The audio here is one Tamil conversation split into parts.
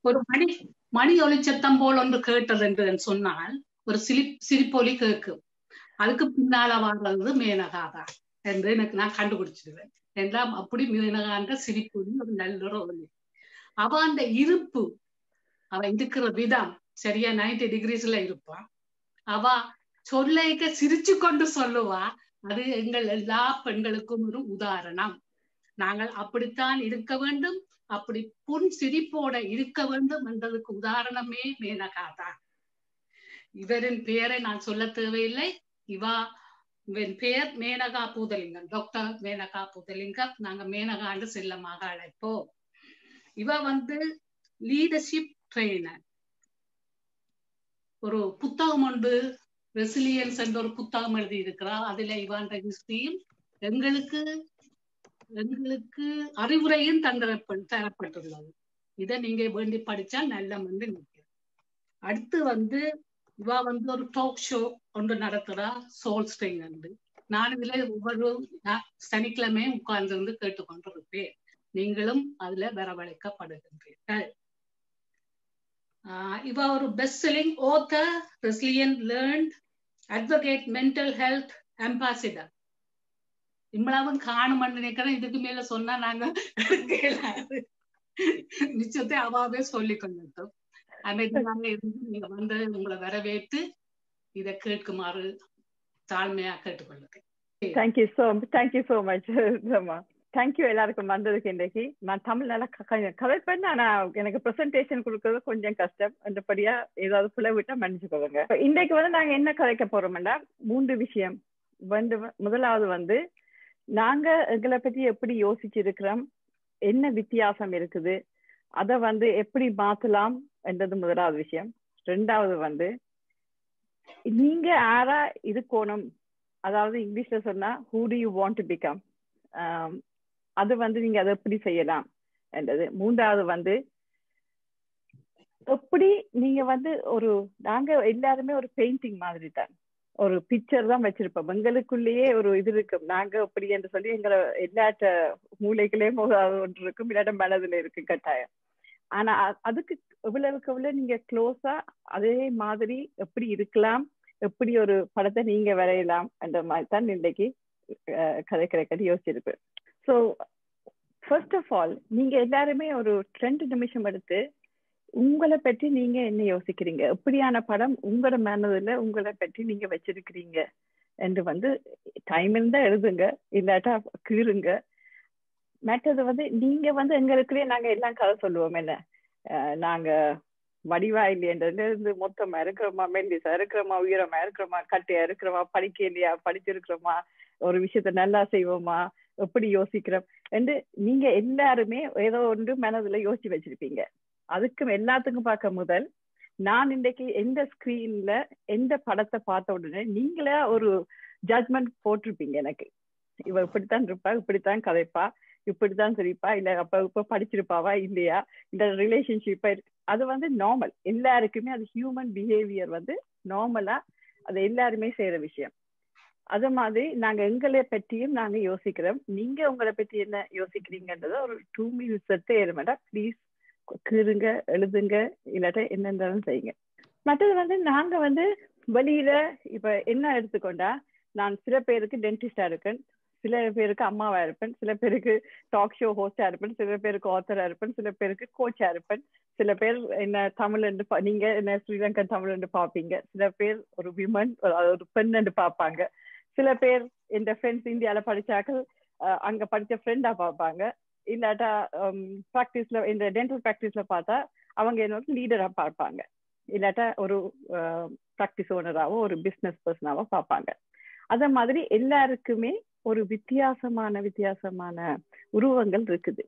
ஒரு மணி மணி ஒளிச்சத்தம் போல் ஒன்று கேட்டது என்று சொன்னால் ஒரு சிலி சிரிப்பொலி கேட்கும் அதுக்கு பின்னால வாழ்றது மேனகா தான் என்று எனக்கு நான் கண்டுபிடிச்சிடுவேன் எல்லாம் அப்படி மேனகான்ற சிரிப்பொலி ஒரு நல்ல ஒலி அவ அந்த இருப்பு அவ இருக்கிற விதம் சரியா நைன்டி டிகிரிஸ்ல இருப்பான் அவ சொல்லைக்க சிரிச்சு கொண்டு சொல்லுவா அது எங்கள் எல்லா பெண்களுக்கும் ஒரு உதாரணம் நாங்கள் அப்படித்தான் இருக்க வேண்டும் அப்படி புன் சிரிப்போட இருக்க வேண்டும் என்றதுக்கு உதாரணமே மேனகா தான் இவரின் பெயரை நான் சொல்ல தேவையில்லை இவா இவன் பெயர் மேனகா பூதலிங்கம் டாக்டர் மேனகா பூதலிங்கம் நாங்க மேனகாண்டு செல்லமாக அழைப்போம் இவ வந்து லீடர்ஷிப் ட்ரெயினர் ஒரு புத்தகம் ஒன்று ரெசிலியன்ஸ் என்ற ஒரு புத்தகம் எழுதி இருக்கிறார் அதுல இவான் ஹிஸ்டரியும் எங்களுக்கு எங்களுக்கு அறிவுரையும் தந்திரப்ப தரப்பட்டுள்ளது இதை நீங்க வேண்டி படிச்சா நல்ல வந்து நிற்கும் அடுத்து வந்து இவா வந்து ஒரு டாக் ஷோ ஒன்று நடத்துறா சோல் ஸ்ட்ரிங் வந்து நான் இதுல ஒவ்வொரு சனிக்கிழமை உட்கார்ந்து இருந்து கேட்டுக்கொண்டிருப்பேன் நீங்களும் அதுல வரவழைக்கப்படுகின்றீர்கள் இவ ஒரு best selling author resilient learned advocate mental health ambassador இவ்வளவும் காணுமென்னு நினைக்கிறேன் இதுக்கு மேல சொன்னா நாங்க நிச்சயத்தை அவாவே சொல்லி கொண்டிருந்தோம் அமைதியாக இருந்து நீங்க வந்து உங்களை வரவேற்று இதை கேட்குமாறு தாழ்மையா கேட்டுக்கொள்ளுங்க thank you so thank you so much Rama thank you எல்லாருக்கும் வந்ததுக்கு இன்றைக்கு நான் தமிழ் நல்லா கதைப்பேன் ஆனா எனக்கு ப்ரெசன்டேஷன் கொடுக்கறது கொஞ்சம் கஷ்டம் அந்தபடியா ஏதாவது புல விட்டா மன்னிச்சுக்கோங்க இன்றைக்கு வந்து நாங்க என்ன கதைக்க போறோம்னா மூன்று விஷயம் வந்து முதலாவது வந்து நாங்க எங்களை பத்தி எப்படி யோசிச்சிருக்கிறோம் என்ன வித்தியாசம் இருக்குது அதை வந்து எப்படி மாத்தலாம் என்றது முதலாவது விஷயம் ரெண்டாவது வந்து நீங்க யாரா இருக்கணும் அதாவது இங்கிலீஷ்ல சொன்னா who do you want to become அது வந்து நீங்க அதை எப்படி செய்யலாம் என்றது மூன்றாவது வந்து எப்படி நீங்க வந்து ஒரு நாங்க எல்லாருமே ஒரு பெயிண்டிங் மாதிரி தான் ஒரு பிக்சர் தான் வச்சிருப்போம் எங்களுக்குள்ளேயே ஒரு இது இருக்கும் நாங்க அப்படி என்று சொல்லி எங்களை எல்லாட்ட மூளைகளையும் ஒன்று இருக்கும் இல்லாட்ட மனதுல இருக்கு கட்டாயம் ஆனா அதுக்கு எவ்வளவுக்கு எவ்வளவு நீங்க க்ளோஸா அதே மாதிரி எப்படி இருக்கலாம் எப்படி ஒரு படத்தை நீங்க வரையலாம் என்ற மாதிரி தான் இன்னைக்கு கதை கிடைக்கிறது யோசிச்சிருப்பேன் ஸோ ஃபர்ஸ்ட் ஆஃப் ஆல் நீங்க எல்லாருமே ஒரு ரெண்டு நிமிஷம் எடுத்து உங்களை பற்றி நீங்க என்ன யோசிக்கிறீங்க எப்படியான படம் உங்களோட மனதுல உங்களை பற்றி நீங்க வச்சிருக்கிறீங்க என்று வந்து டைம் இருந்தா எழுதுங்க இல்லாட்டா கீறுங்க மற்றது வந்து நீங்க வந்து எங்களுக்குள்ளே நாங்க எல்லாம் கதை சொல்லுவோம் என்ன நாங்க வடிவா இல்லையன்றது இருந்து மொத்தமா இருக்கிறோமா மெல்லிசா இருக்கிறோமா உயரமா இருக்கிறோமா கட்டையா இருக்கிறோமா படிக்க இல்லையா படிச்சிருக்கிறோமா ஒரு விஷயத்த நல்லா செய்வோமா எப்படி யோசிக்கிறோம் என்று நீங்க எல்லாருமே ஏதோ ஒன்று மனதுல யோசிச்சு வச்சிருப்பீங்க அதுக்கும் எல்லாத்துக்கும் பார்க்க முதல் நான் இன்றைக்கு எந்த ஸ்கிரீன்ல எந்த படத்தை பார்த்த உடனே நீங்களே ஒரு ஜட்மெண்ட் போட்டிருப்பீங்க எனக்கு இவ இப்படித்தான் இருப்பா இப்படித்தான் கதைப்பா இப்படித்தான் சிரிப்பா இல்ல அப்ப இப்ப படிச்சிருப்பாவா இல்லையா இந்த ரிலேஷன்ஷிப்பா அது வந்து நார்மல் எல்லாருக்குமே அது ஹியூமன் பிஹேவியர் வந்து நார்மலா அது எல்லாருமே செய்யற விஷயம் அது மாதிரி நாங்க எங்களை பற்றியும் நாங்க யோசிக்கிறோம் நீங்க உங்களை பத்தி என்ன யோசிக்கிறீங்கன்றத ஒரு டூ மினிட்ஸ் எடுத்து ஏறுமாட்டா ப்ளீஸ் கீறுங்க எழுதுங்க இல்லாட்ட என்னென்றாலும் செய்யுங்க மற்றது வந்து நாங்க வந்து வெளியில இப்ப என்ன எடுத்துக்கொண்டா நான் சில பேருக்கு டென்டிஸ்டா இருக்கேன் சில பேருக்கு அம்மாவா இருப்பேன் சில பேருக்கு டாக் ஷோ ஹோஸ்டா இருப்பேன் சில பேருக்கு ஆத்தரா இருப்பேன் சில பேருக்கு கோச்சா இருப்பேன் சில பேர் என்ன தமிழ் என்று நீங்க என்ன ஸ்ரீலங்கன் தமிழ் என்று பார்ப்பீங்க சில பேர் ஒரு விமன் ஒரு பெண் என்று பார்ப்பாங்க சில பேர் இந்த ஃப்ரெண்ட்ஸ் இந்தியால படிச்சாக்கள் அங்க படிச்ச ஃப்ரெண்டா பார்ப்பாங்க இல்லாட்டா ப்ராக்டிஸ்ல இந்த டென்டல் ப்ராக்டிஸ்ல பார்த்தா அவங்க என்னோட லீடரா பார்ப்பாங்க இல்லாட்டா ஒரு ப்ராக்டிஸ் ஓனராவோ ஒரு பிஸ்னஸ் பர்சனாவோ பார்ப்பாங்க அத மாதிரி எல்லாருக்குமே ஒரு வித்தியாசமான வித்தியாசமான உருவங்கள் இருக்குது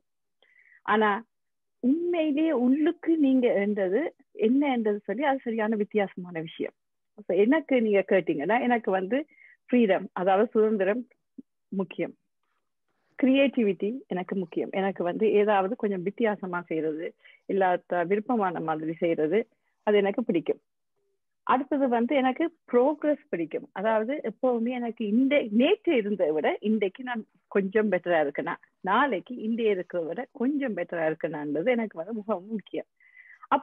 ஆனா உண்மையிலேயே உள்ளுக்கு நீங்க என்றது என்ன என்றது சொல்லி அது சரியான வித்தியாசமான விஷயம் எனக்கு நீங்க கேட்டீங்கன்னா எனக்கு வந்து ஃப்ரீடம் அதாவது சுதந்திரம் முக்கியம் கிரியேட்டிவிட்டி எனக்கு முக்கியம் எனக்கு வந்து ஏதாவது கொஞ்சம் வித்தியாசமா செய்யறது இல்லாத விருப்பமான மாதிரி செய்யறது அது எனக்கு பிடிக்கும் அடுத்தது வந்து எனக்கு ப்ரோக்ரஸ் பிடிக்கும் அதாவது எப்பவுமே எனக்கு இந்த நேற்று இருந்ததை விட இன்றைக்கு நான் கொஞ்சம் பெட்டரா இருக்கேனா நாளைக்கு இந்திய இருக்கிறத விட கொஞ்சம் பெட்டரா இருக்கேனான்றது எனக்கு வந்து மிகவும் முக்கியம்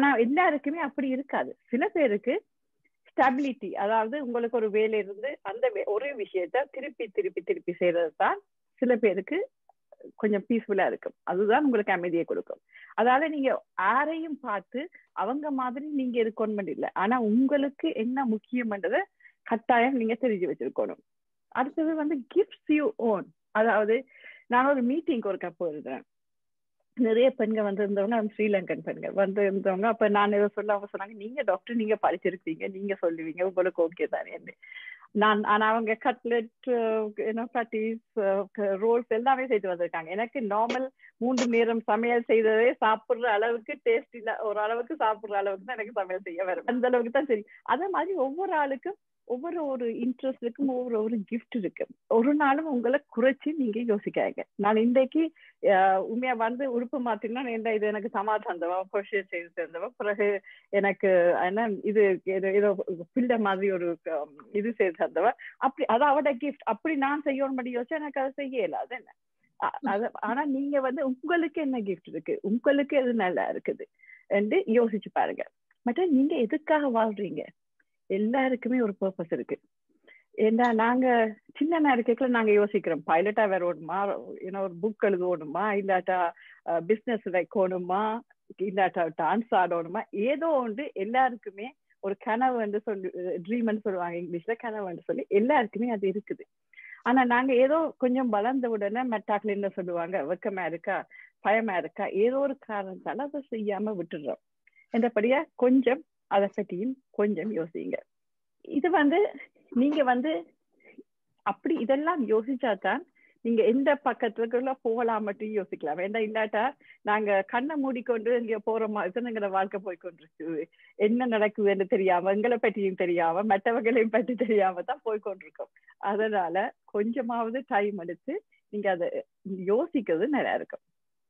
ஆனா எல்லாருக்குமே அப்படி இருக்காது சில பேருக்கு ஸ்டெபிலிட்டி அதாவது உங்களுக்கு ஒரு வேலை இருந்து அந்த ஒரே விஷயத்த திருப்பி திருப்பி திருப்பி செய்யறது தான் சில பேருக்கு கொஞ்சம் பீஸ்ஃபுல்லா இருக்கும் அதுதான் உங்களுக்கு அமைதியை கொடுக்கும் அதால நீங்க யாரையும் பார்த்து அவங்க மாதிரி நீங்க இருக்கணும் இல்லை ஆனா உங்களுக்கு என்ன முக்கியம்ன்றத கட்டாயம் நீங்க தெரிஞ்சு வச்சிருக்கணும் அடுத்தது வந்து கிஃப்ட்ஸ் யூ ஓன் அதாவது நான் ஒரு மீட்டிங்க்கு ஒரு கப் இருந்தேன் நிறைய பெண்கள் வந்திருந்தவங்க ஸ்ரீலங்கன் பெண்கள் வந்து இருந்தவங்க அப்ப நான் ஏதோ சொல்ல அவங்க சொன்னாங்க நீங்க டாக்டர் நீங்க படிச்சிருக்கீங்க நீங்க சொல்லுவீங்க உங்களுக்கு ஓகே தானே நான் ஆனா அவங்க கட்லெட் பட்டிஸ் ரோல்ஸ் எல்லாமே செய்து வந்திருக்காங்க எனக்கு நார்மல் மூன்று நேரம் சமையல் செய்ததே சாப்பிடுற அளவுக்கு டேஸ்ட் இல்ல ஒரு அளவுக்கு சாப்பிடுற அளவுக்கு தான் எனக்கு சமையல் செய்ய வரும் அந்த அளவுக்கு தான் சரி அதே மாதிரி ஒவ்வொரு ஆளுக்கும் ஒவ்வொரு ஒரு இன்ட்ரெஸ்ட் இருக்கும் ஒவ்வொரு ஒரு கிஃப்ட் இருக்கு ஒரு நாளும் உங்களை குறைச்சி நீங்க யோசிக்காங்க நான் இன்றைக்கு உண்மையா வந்து உறுப்பு மாத்தினா என்ன இது எனக்கு சமா தந்தவா கொஷியர் செய்து தந்தவா பிறகு எனக்கு என்ன இது ஏதோ பில்ட மாதிரி ஒரு இது செய்து தந்தவா அப்படி அது அவட கிஃப்ட் அப்படி நான் செய்யணும் படி யோசிச்சா எனக்கு அதை செய்ய இயலாது என்ன அது ஆனா நீங்க வந்து உங்களுக்கு என்ன கிஃப்ட் இருக்கு உங்களுக்கு எது நல்லா இருக்குது என்று யோசிச்சு பாருங்க மற்ற நீங்க எதுக்காக வாழ்றீங்க எல்லாருக்குமே ஒரு பர்பஸ் இருக்கு ஏன்னா நாங்க சின்ன இருக்கைக்குள்ள நாங்க யோசிக்கிறோம் பைலட்டா வேற ஓடுமா ஏன்னா ஒரு புக் எழுதணுமா இல்லாட்டா பிசினஸ் வைக்கணுமா இல்லாட்டா டான்ஸ் ஆடணுமா ஏதோ ஒன்று எல்லாருக்குமே ஒரு கனவு என்று சொல்லி ட்ரீம்னு சொல்லுவாங்க இங்கிலீஷ்ல கனவுன்னு சொல்லி எல்லாருக்குமே அது இருக்குது ஆனா நாங்க ஏதோ கொஞ்சம் வளர்ந்த உடனே மெட்டாக்ல என்ன சொல்லுவாங்க வெக்கமா இருக்கா பயமா இருக்கா ஏதோ ஒரு காரணத்தால அதை செய்யாம விட்டுடுறோம் என்றபடியா கொஞ்சம் அதை பற்றியும் கொஞ்சம் யோசிங்க இது வந்து நீங்க வந்து அப்படி இதெல்லாம் யோசிச்சாதான் நீங்க எந்த பக்கத்துக்குள்ள போகலாம் மட்டும் யோசிக்கலாம் வேண்டாம் இல்லாட்டா நாங்க கண்ணை மூடிக்கொண்டு இங்க போற மாதிரி எங்களை வாழ்க்கை போய்கொண்டிருக்கு என்ன நடக்குதுன்னு தெரியாம எங்களை பற்றியும் தெரியாம மற்றவங்களையும் பற்றி தெரியாம தான் போய்கொண்டிருக்கோம் அதனால கொஞ்சமாவது டைம் எடுத்து நீங்க அதை யோசிக்கிறது நிறைய இருக்கும்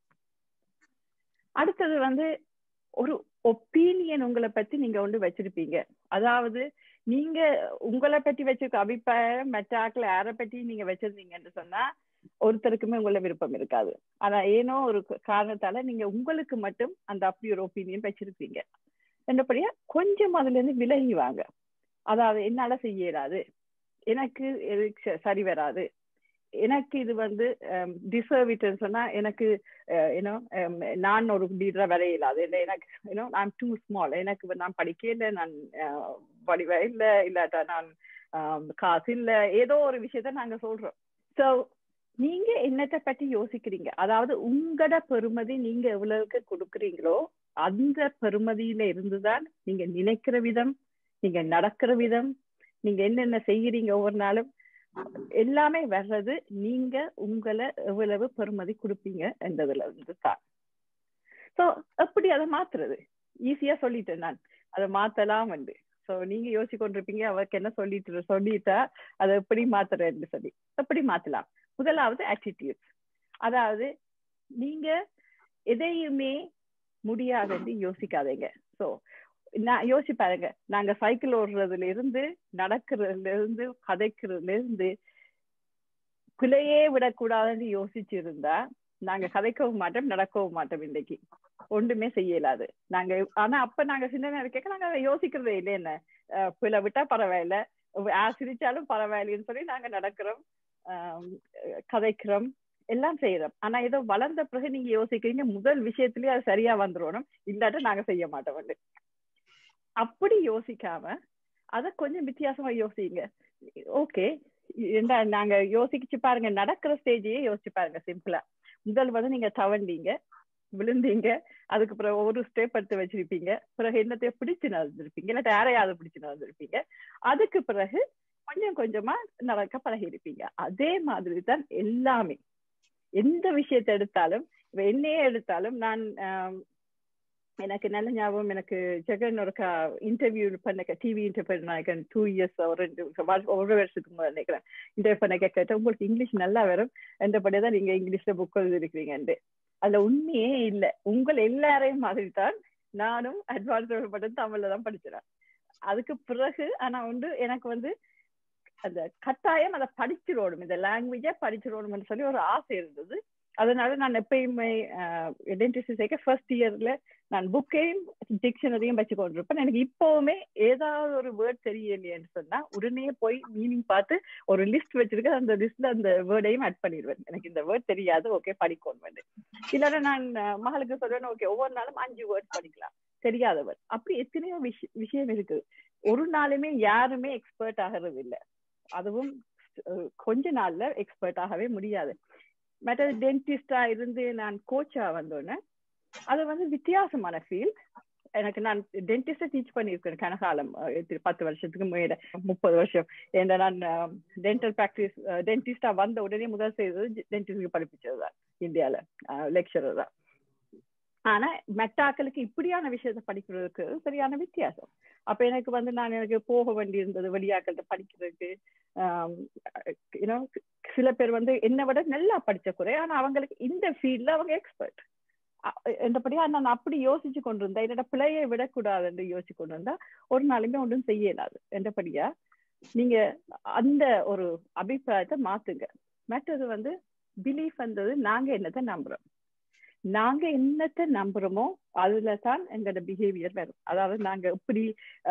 அடுத்தது வந்து ஒரு ஒப்பீனியன் உங்களை பத்தி நீங்க ஒன்று வச்சிருப்பீங்க அதாவது நீங்க உங்களை பத்தி வச்சிருக்க அபிப்பிராயம் மற்ற ஆக்களை யாரை பத்தி நீங்க வச்சிருந்தீங்கன்னு சொன்னா ஒருத்தருக்குமே உங்கள விருப்பம் இருக்காது ஆனா ஏனோ ஒரு காரணத்தால நீங்க உங்களுக்கு மட்டும் அந்த அப்படி ஒரு ஒப்பீனியன் வச்சிருப்பீங்க என்னப்படியா கொஞ்சம் அதுல இருந்து விலகி வாங்க அதாவது என்னால செய்ய இயலாது எனக்கு சரி வராது எனக்கு இது வந்து டிசர்விட்னு சொன்னா எனக்கு ஏன்னோ நான் ஒரு லீடரா வர இயலாது இல்லை எனக்கு ஏன்னோ நான் டூ ஸ்மால் எனக்கு நான் படிக்க இல்லை நான் படிவ இல்லை இல்லாட்டா நான் காசு இல்லை ஏதோ ஒரு விஷயத்த நாங்க சொல்றோம் ஸோ நீங்க என்னத்தை பத்தி யோசிக்கிறீங்க அதாவது உங்களோட பெருமதி நீங்க எவ்வளவுக்கு கொடுக்குறீங்களோ அந்த பெருமதியில இருந்துதான் நீங்க நினைக்கிற விதம் நீங்க நடக்கிற விதம் நீங்க என்னென்ன செய்யறீங்க ஒவ்வொரு நாளும் எல்லாமே வர்றது நீங்க உங்களை எவ்வளவு பெருமதி கொடுப்பீங்க என்றதுல இருந்து தான் சோ எப்படி அதை மாத்துறது ஈஸியா சொல்லிட்டேன் நான் அதை மாத்தலாம் வந்து சோ நீங்க யோசிச்சு கொண்டிருப்பீங்க அவருக்கு என்ன சொல்லிட்டு சொல்லிட்டா அதை எப்படி மாத்துறேன்னு சொல்லி எப்படி மாத்தலாம் முதலாவது ஆட்டிடியூட் அதாவது நீங்க எதையுமே முடியாதுன்னு யோசிக்காதீங்க சோ நான் யோசிச்சு பாருங்க நாங்க சைக்கிள் ஓடுறதுல இருந்து நடக்கிறதுல இருந்து கதைக்கிறதுல இருந்து பிழையே விடக்கூடாதுன்னு யோசிச்சு இருந்தா நாங்க கதைக்கவும் மாட்டோம் நடக்கவும் மாட்டோம் இன்னைக்கு ஒன்றுமே செய்யலாது நாங்க ஆனா அப்ப நாங்க சின்ன இருக்க நாங்க யோசிக்கிறதே இல்லை என்ன பிழை விட்டா பரவாயில்ல சிரிச்சாலும் பரவாயில்லைன்னு சொல்லி நாங்க நடக்கிறோம் கதைக்கிறோம் எல்லாம் செய்யறோம் ஆனா ஏதோ வளர்ந்த பிறகு நீங்க யோசிக்கிறீங்க முதல் விஷயத்திலேயே அது சரியா வந்துடணும் இல்லாட்ட நாங்க செய்ய மாட்டோம் வந்து அப்படி யோசிக்காம அத கொஞ்சம் வித்தியாசமா யோசிங்க ஓகே நாங்க யோசிச்சு பாருங்க நடக்கிற ஸ்டேஜையே யோசிச்சு பாருங்க சிம்பிளா முதல் வந்து நீங்க தவண்டீங்க விழுந்தீங்க அதுக்கு பிறகு ஒரு ஸ்டெப் எடுத்து வச்சிருப்பீங்க பிறகு என்னத்தையும் பிடிச்சு நடந்திருப்பீங்க இல்ல யாரையாவது பிடிச்சு நடந்திருப்பீங்க அதுக்கு பிறகு கொஞ்சம் கொஞ்சமா நடக்க பழகி இருப்பீங்க அதே மாதிரி தான் எல்லாமே எந்த விஷயத்தை எடுத்தாலும் என்னையே எடுத்தாலும் நான் எனக்கு நல்ல ஞாபகம் எனக்கு ஜெகன் ஒரு இன்டர்வியூ பண்ண டிவி இன்டர்வியூ நினைக்கிறேன் டூ இயர்ஸ் ஒரு ரெண்டு ஒரு வருஷத்துக்கு முதல் நினைக்கிறேன் இன்டர்வியூ பண்ண கேட்டேன் உங்களுக்கு இங்கிலீஷ் நல்லா வரும் என்றபடி தான் நீங்க இங்கிலீஷ்ல புக் எழுதிருக்கிறீங்கன்ட்டு அதுல உண்மையே இல்லை உங்கள் எல்லாரையும் மாதிரி தான் நானும் அட்வான்ஸ் மட்டும் தமிழ்ல தான் படிச்சிடறேன் அதுக்கு பிறகு ஆனா வந்து எனக்கு வந்து அந்த கட்டாயம் அதை படிச்சிடணும் இந்த லாங்குவேஜை படிச்சிடணும்னு சொல்லி ஒரு ஆசை இருந்தது அதனால நான் எப்பயுமே டென்டிஸ்ட் சேர்க்க ஃபர்ஸ்ட் இயர்ல நான் புக்கையும் டிக்ஷனரியும் வச்சு கொண்டிருப்பேன் எனக்கு இப்பவுமே ஏதாவது ஒரு வேர்ட் தெரியலையேன்னு சொன்னா உடனே போய் மீனிங் பார்த்து ஒரு லிஸ்ட் வச்சிருக்கேன் அந்த லிஸ்ட்ல அந்த வேர்டையும் ஆட் பண்ணிடுவேன் எனக்கு இந்த வேர்ட் தெரியாது ஓகே படிக்கணும் வந்து இல்லைன்னா நான் மகளுக்கு சொல்றேன் ஓகே ஒவ்வொரு நாளும் அஞ்சு வேர்ட் படிக்கலாம் தெரியாதவர் அப்படி எத்தனையோ விஷயம் விஷயம் இருக்குது ஒரு நாளுமே யாருமே எக்ஸ்பர்ட் ஆகிறது இல்லை அதுவும் கொஞ்ச நாள்ல எக்ஸ்பர்ட் ஆகவே முடியாது மற்றது டென்டிஸ்டா இருந்து நான் கோச்சா வந்தோன்னே அது வந்து வித்தியாசமான ஃபீல் எனக்கு நான் டென்டிஸ்ட டீச் பண்ணியிருக்கேன் கனகாலம் பத்து வருஷத்துக்கு மேல முப்பது வருஷம் ஏன்னா நான் டென்டல் ப்ராக்டிஸ் டென்டிஸ்டா வந்த உடனே முதல் செய்தது டென்டிஸ்டுக்கு படிப்பிச்சது தான் இந்தியால லெக்சரர் தான் ஆனா மெட்டாக்களுக்கு இப்படியான விஷயத்த படிக்கிறதுக்கு சரியான வித்தியாசம் அப்ப எனக்கு வந்து நான் எனக்கு போக வேண்டி இருந்தது வெளியாக்கள்கிட்ட படிக்கிறதுக்கு யூனோ சில பேர் வந்து என்னை விட நல்லா படிச்ச குறை ஆனா அவங்களுக்கு இந்த ஃபீல்ட்ல அவங்க எக்ஸ்பர்ட் என்றபடியா நான் அப்படி யோசிச்சு கொண்டு இருந்தேன் என்னோட பிழையை விடக்கூடாதுன்னு யோசிச்சு கொண்டு இருந்தா ஒரு நாளுமே ஒன்றும் செய்யலாது என்றபடியா நீங்க அந்த ஒரு அபிப்பிராயத்தை மாத்துங்க மற்றது வந்து பிலீஃப் வந்தது நாங்க என்னத்தை நம்புறோம் நாங்க என்னத்தை நம்புறோமோ அதுல தான் எங்களோட பிஹேவியர் வரும் அதாவது நாங்க எப்படி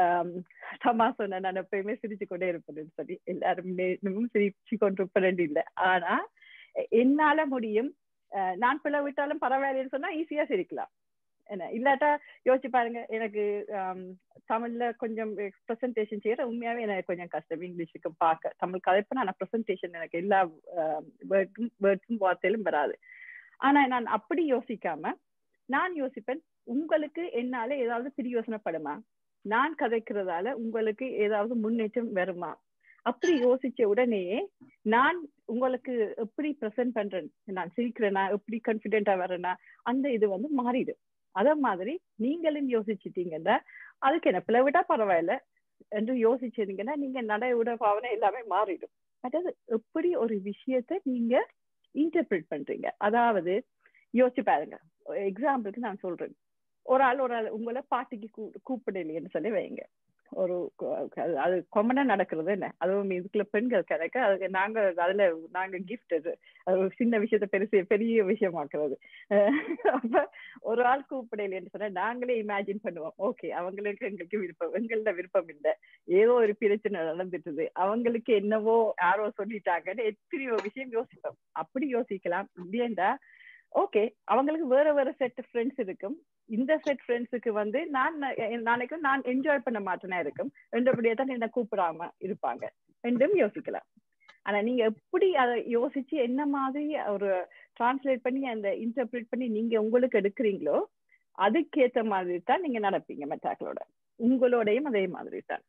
தமா சொன்ன நான் எப்பயுமே சிரிச்சு கொண்டே இருப்பேன்னு சொல்லி எல்லாருமே சிரிச்சு கொண்டிருப்பேன் இல்லை ஆனா என்னால முடியும் நான் பிள்ளை விட்டாலும் பரவாயில்லன்னு சொன்னா ஈஸியா சிரிக்கலாம் என்ன இல்லாட்டா யோசிச்சு பாருங்க எனக்கு தமிழ்ல கொஞ்சம் ப்ரெசன்டேஷன் செய்யற உண்மையாவே எனக்கு கொஞ்சம் கஷ்டம் இங்கிலீஷுக்கு பார்க்க தமிழ் கதைப்பு நான் ப்ரெசன்டேஷன் எனக்கு எல்லா வேர்ட்ஸும் வேர்ட்ஸும் வார்த்தையிலும் வராது ஆனா நான் அப்படி யோசிக்காம நான் யோசிப்பேன் உங்களுக்கு என்னால ஏதாவது பிரியோசனப்படுமா நான் கதைக்கிறதால உங்களுக்கு ஏதாவது முன்னேற்றம் வருமா அப்படி யோசிச்ச உடனேயே நான் உங்களுக்கு எப்படி ப்ரெசென்ட் பண்றேன் நான் சிரிக்கிறேனா எப்படி கான்பிடென்டா வரேனா அந்த இது வந்து மாறிடும் அத மாதிரி நீங்களும் யோசிச்சுட்டீங்கன்னா அதுக்கு என்ன பிளவிட்டா பரவாயில்ல என்று யோசிச்சிருந்தீங்கன்னா நீங்க நடை உட பாவனை எல்லாமே மாறிடும் அதாவது எப்படி ஒரு விஷயத்த நீங்க இன்டர்பிரட் பண்றீங்க அதாவது யோசிச்சு பாருங்க எக்ஸாம்பிளுக்கு நான் சொல்றேன் ஒரு ஆள் ஒரு ஆள் உங்களை பாட்டிக்கு கூப்பிடலையேன்னு சொல்லி வைங்க ஒரு அது கொமனா நடக்கிறது என்ன அதுவும் இதுக்குள்ள பெண்கள் கிடைக்க அதுக்கு நாங்க அதுல நாங்க கிஃப்ட் அது அது ஒரு சின்ன விஷயத்த பெருசு பெரிய விஷயமாக்குறது அப்ப ஒரு ஆள் கூப்பிடலைன்னு சொன்னா நாங்களே இமேஜின் பண்ணுவோம் ஓகே அவங்களுக்கு எங்களுக்கு விருப்பம் எங்களோட விருப்பம் இல்லை ஏதோ ஒரு பிரச்சனை நடந்துட்டுது அவங்களுக்கு என்னவோ யாரோ சொல்லிட்டாங்கன்னு எத்தனையோ விஷயம் யோசிப்போம் அப்படி யோசிக்கலாம் இல்லையண்டா ஓகே அவங்களுக்கு வேற வேற செட் ஃப்ரெண்ட்ஸ் இருக்கும் இந்த செட் ஃப்ரெண்ட்ஸுக்கு வந்து நான் நாளைக்கு நான் என்ஜாய் பண்ண மாட்டேனா இருக்கும் ரெண்டபடியே தான் என்ன கூப்பிடாம இருப்பாங்க ரெண்டும் யோசிக்கலாம் ஆனா நீங்க எப்படி அதை யோசிச்சு என்ன மாதிரி ஒரு டிரான்ஸ்லேட் பண்ணி அந்த இன்டர்பிரேட் பண்ணி நீங்க உங்களுக்கு எடுக்கிறீங்களோ அதுக்கேத்த மாதிரி தான் நீங்க நடப்பீங்க மெட்டாக்களோட உங்களோடையும் அதே மாதிரி தான்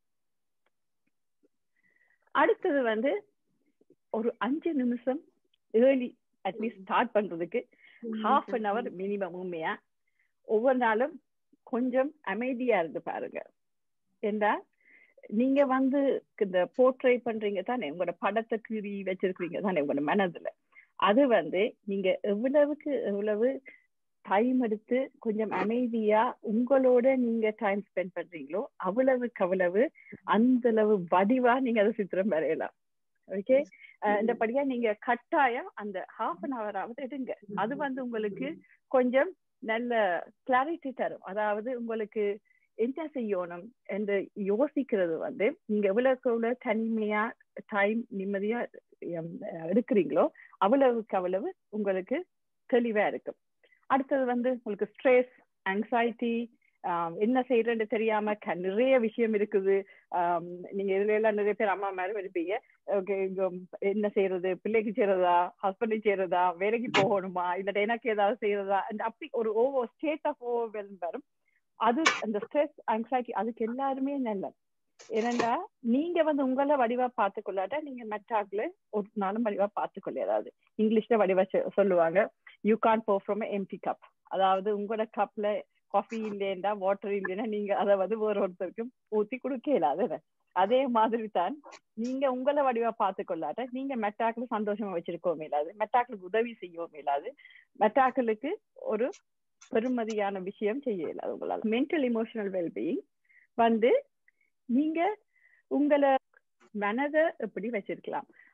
அடுத்தது வந்து ஒரு அஞ்சு நிமிஷம் ஏர்லி அட்லீஸ்ட் ஸ்டார்ட் பண்றதுக்கு ஹாஃப் அன் அவர் மினிமம் உண்மையா ஒவ்வொரு நாளும் கொஞ்சம் அமைதியா இருந்து பாருங்க ஏண்டா நீங்க வந்து இந்த போர்ட்ரை பண்றீங்க தானே உங்களோட படத்தை கீறி வச்சிருக்கீங்க தானே உங்களோட மனதுல அது வந்து நீங்க எவ்வளவுக்கு எவ்வளவு டைம் எடுத்து கொஞ்சம் அமைதியா உங்களோட நீங்க டைம் ஸ்பெண்ட் பண்றீங்களோ அவ்வளவுக்கு அவ்வளவு அந்த அளவு வடிவா நீங்க அதை சித்திரம் வரையலாம் ஓகே இந்தபடியா நீங்க கட்டாயம் அந்த ஹாஃப் அன் ஹவர் ஆவது எடுங்க அது வந்து உங்களுக்கு கொஞ்சம் நல்ல கிளாரிட்டி தரும் அதாவது உங்களுக்கு என்ன செய்யணும் என்று யோசிக்கிறது வந்து நீங்க எவ்வளவுக்கு எவ்வளவு தனிமையா டைம் நிம்மதியா எடுக்கிறீங்களோ அவ்வளவுக்கு அவ்வளவு உங்களுக்கு தெளிவா இருக்கும் அடுத்தது வந்து உங்களுக்கு ஸ்ட்ரெஸ் ஆங்ஸைட்டி என்ன செய்யறேன்னு தெரியாம நிறைய விஷயம் இருக்குது நீங்க இதுல எல்லாம் நிறைய பேர் அம்மா மாதிரி இருப்பீங்க ஓகே என்ன செய்யறது பிள்ளைக்கு செய்யறதா ஹஸ்பண்டுக்கு செய்யறதா வேலைக்கு போகணுமா இல்ல எனக்கு ஏதாவது செய்யறதா அப்படி ஒரு ஓவர் ஸ்டேட் ஆஃப் ஓவர் வரும் அது அந்த ஸ்ட்ரெஸ் ஆங்ஸைட்டி அதுக்கு எல்லாருமே நல்லது ஏனண்டா நீங்க வந்து உங்களை வடிவா பார்த்து கொள்ளாட்டா நீங்க மெட்டாக்ல ஒரு நாளும் வடிவா பார்த்து கொள்ளாது இங்கிலீஷ்ல வடிவா சொல்லுவாங்க யூ கான் போ ஃப்ரம் எம்டி கப் அதாவது உங்களோட கப்ல காஃபி இல்லையா வாட்டர் இல்லைன்னா நீங்க அதை வந்து வேற ஒருத்தருக்கும் ஊத்தி கொடுக்க இயலாது அதே மாதிரி தான் நீங்க உங்களை வடிவா பார்த்து கொள்ளாட்ட நீங்க மெட்டாக்கள் சந்தோஷமா வச்சிருக்கவும் இல்லாது மெட்டாக்களுக்கு உதவி செய்யவும் இல்லாது மெட்டாக்களுக்கு ஒரு பெருமதியான விஷயம் செய்ய இயலாது உங்களால மென்டல் இமோஷனல் வெல்பீயிங் வந்து நீங்க உங்களை மனதை எப்படி வச்சிருக்கலாம்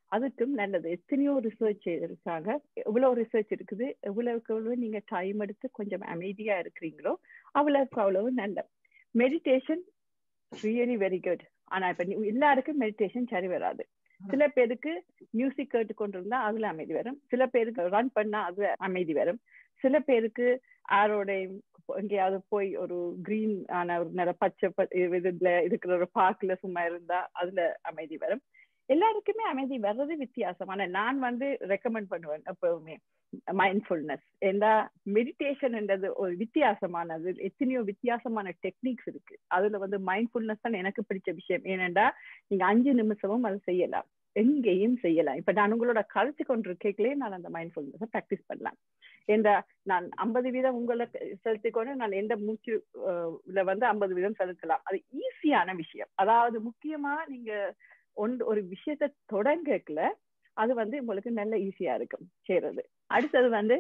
அதுக்கும் நல்லது எத்தனையோ ரிசர்ச் இருக்காங்க எவ்வளவு ரிசர்ச் இருக்குது எவ்வளவுக்கு எவ்வளவு நீங்க டைம் எடுத்து கொஞ்சம் அமைதியா இருக்கிறீங்களோ அவ்வளவுக்கு அவ்வளவு நல்ல மெடிடேஷன் ரியலி வெரி குட் ஆனா இப்ப எல்லாருக்கும் மெடிடேஷன் சரி வராது சில பேருக்கு மியூசிக் கேட்டு கொண்டிருந்தா அதுல அமைதி வரும் சில பேருக்கு ரன் பண்ணா அது அமைதி வரும் சில பேருக்கு ஆரோட எங்கேயாவது போய் ஒரு கிரீன் ஆன ஒரு நல்ல பச்சை இதுல இருக்கிற ஒரு பார்க்ல சும்மா இருந்தா அதுல அமைதி வரும் எல்லாருக்குமே அமைதி வர்றது வித்தியாசம் ஆனா நான் வந்து ரெக்கமெண்ட் பண்ணுவேன் எப்பவுமே மைண்ட்ஃபுல்னஸ் ஏன்னா மெடிடேஷன்ன்றது ஒரு வித்தியாசமானது எத்தனையோ வித்தியாசமான டெக்னிக்ஸ் இருக்கு அதுல வந்து மைண்ட்ஃபுல்னஸ் தான் எனக்கு பிடிச்ச விஷயம் ஏனென்றா நீங்க அஞ்சு நிமிஷமும் அதை செய்யலாம் எங்கேயும் செய்யலாம் இப்ப நான் உங்களோட கருத்து கொண்டிருக்கே நான் அந்த மைண்ட்ஃபுல்னஸ் ப்ராக்டிஸ் பண்ணலாம் என்ற நான் ஐம்பது வீதம் உங்களை செலுத்திக்கொண்டு நான் எந்த மூச்சு வந்து ஐம்பது வீதம் செலுத்தலாம் அது ஈஸியான விஷயம் அதாவது முக்கியமா நீங்க ஒன்று ஒரு விஷயத்த தொடங்கல அது வந்து உங்களுக்கு நல்ல ஈஸியா இருக்கும் செய்யறது அடுத்தது வந்து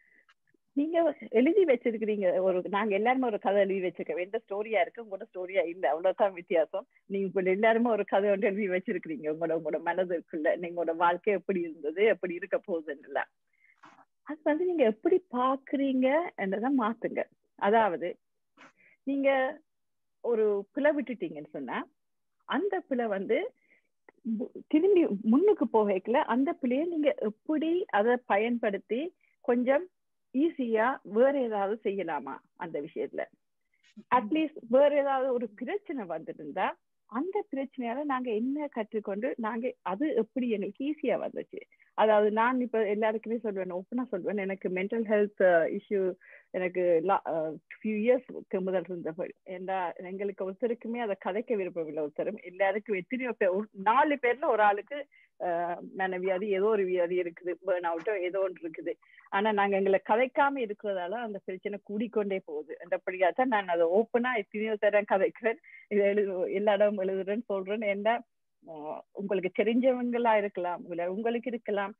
நீங்க எழுதி வச்சிருக்கிறீங்க ஒரு நாங்க எல்லாருமே ஒரு கதை எழுதி வச்சிருக்கோம் எந்த ஸ்டோரியா இருக்கு உங்களோட ஸ்டோரியா இல்ல அவ்வளவுதான் வித்தியாசம் நீங்க உங்களோட எல்லாருமே ஒரு கதை ஒன்று எழுதி வச்சிருக்கிறீங்க உங்களோட உங்களோட மனதுக்குள்ள நீங்களோட வாழ்க்கை எப்படி இருந்தது எப்படி இருக்க போகுதுன்னு அது வந்து நீங்க எப்படி பாக்குறீங்க என்றதான் மாத்துங்க அதாவது நீங்க ஒரு பிழை விட்டுட்டீங்கன்னு சொன்னா அந்த பிழை வந்து திரும்பி முன்னுக்கு போகல அந்த பிள்ளைய நீங்க எப்படி அதை பயன்படுத்தி கொஞ்சம் ஈஸியா வேற ஏதாவது செய்யலாமா அந்த விஷயத்துல அட்லீஸ்ட் வேற ஏதாவது ஒரு பிரச்சனை வந்துருந்தா அந்த பிரச்சனையால நாங்க என்ன கற்றுக்கொண்டு நாங்க அது எப்படி எங்களுக்கு ஈஸியா வந்துச்சு அதாவது நான் இப்ப எல்லாருக்குமே சொல்லுவேன் ஓப்பனா சொல்லுவேன் எனக்கு மென்டல் ஹெல்த் இஷ்யூ எனக்கு ஃபியூ இயர்ஸ்க்கு முதல் இருந்தபடி ஏன்னா எங்களுக்கு ஒருத்தருக்குமே அதை கதைக்க விருப்பமில்லை ஒருத்தரும் எல்லாருக்கும் எத்தனையோ பேர் நாலு பேர்ல ஒரு ஆளுக்கு மனவியாதி ஏதோ ஒரு வியாதி இருக்குது பேர்ன் அவுட்டோ ஏதோ ஒன்று இருக்குது ஆனா நாங்க எங்களை கதைக்காம இருக்கிறதால அந்த பிரச்சனை கூடிக்கொண்டே போகுது அந்தபடியா தான் நான் அதை ஓப்பனா எத்தனையோ தரம் கதைக்கிறேன் இது எழுது எல்லா இடமும் எழுதுறேன்னு சொல்றேன் என்ன உங்களுக்கு தெரிஞ்சவங்களா இருக்கலாம் இல்ல உங்களுக்கு இருக்கலாம்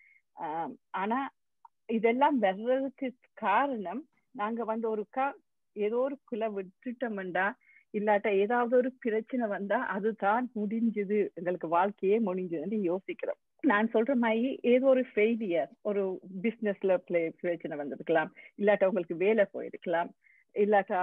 ஆனா இதெல்லாம் வர்றதுக்கு காரணம் நாங்க வந்து ஒருக்கா ஏதோ ஒரு குலை விட்டுட்டோம்டா இல்லாட்ட ஏதாவது ஒரு பிரச்சனை வந்தா அதுதான் முடிஞ்சது எங்களுக்கு வாழ்க்கையே முடிஞ்சதுன்னு யோசிக்கிறோம் நான் சொல்ற மாதிரி ஏதோ ஒரு ஃபெயிலியர் ஒரு பிசினஸ்ல பிளே பிரச்சனை வந்திருக்கலாம் இல்லாட்டா உங்களுக்கு வேலை போயிருக்கலாம் இல்லாட்டா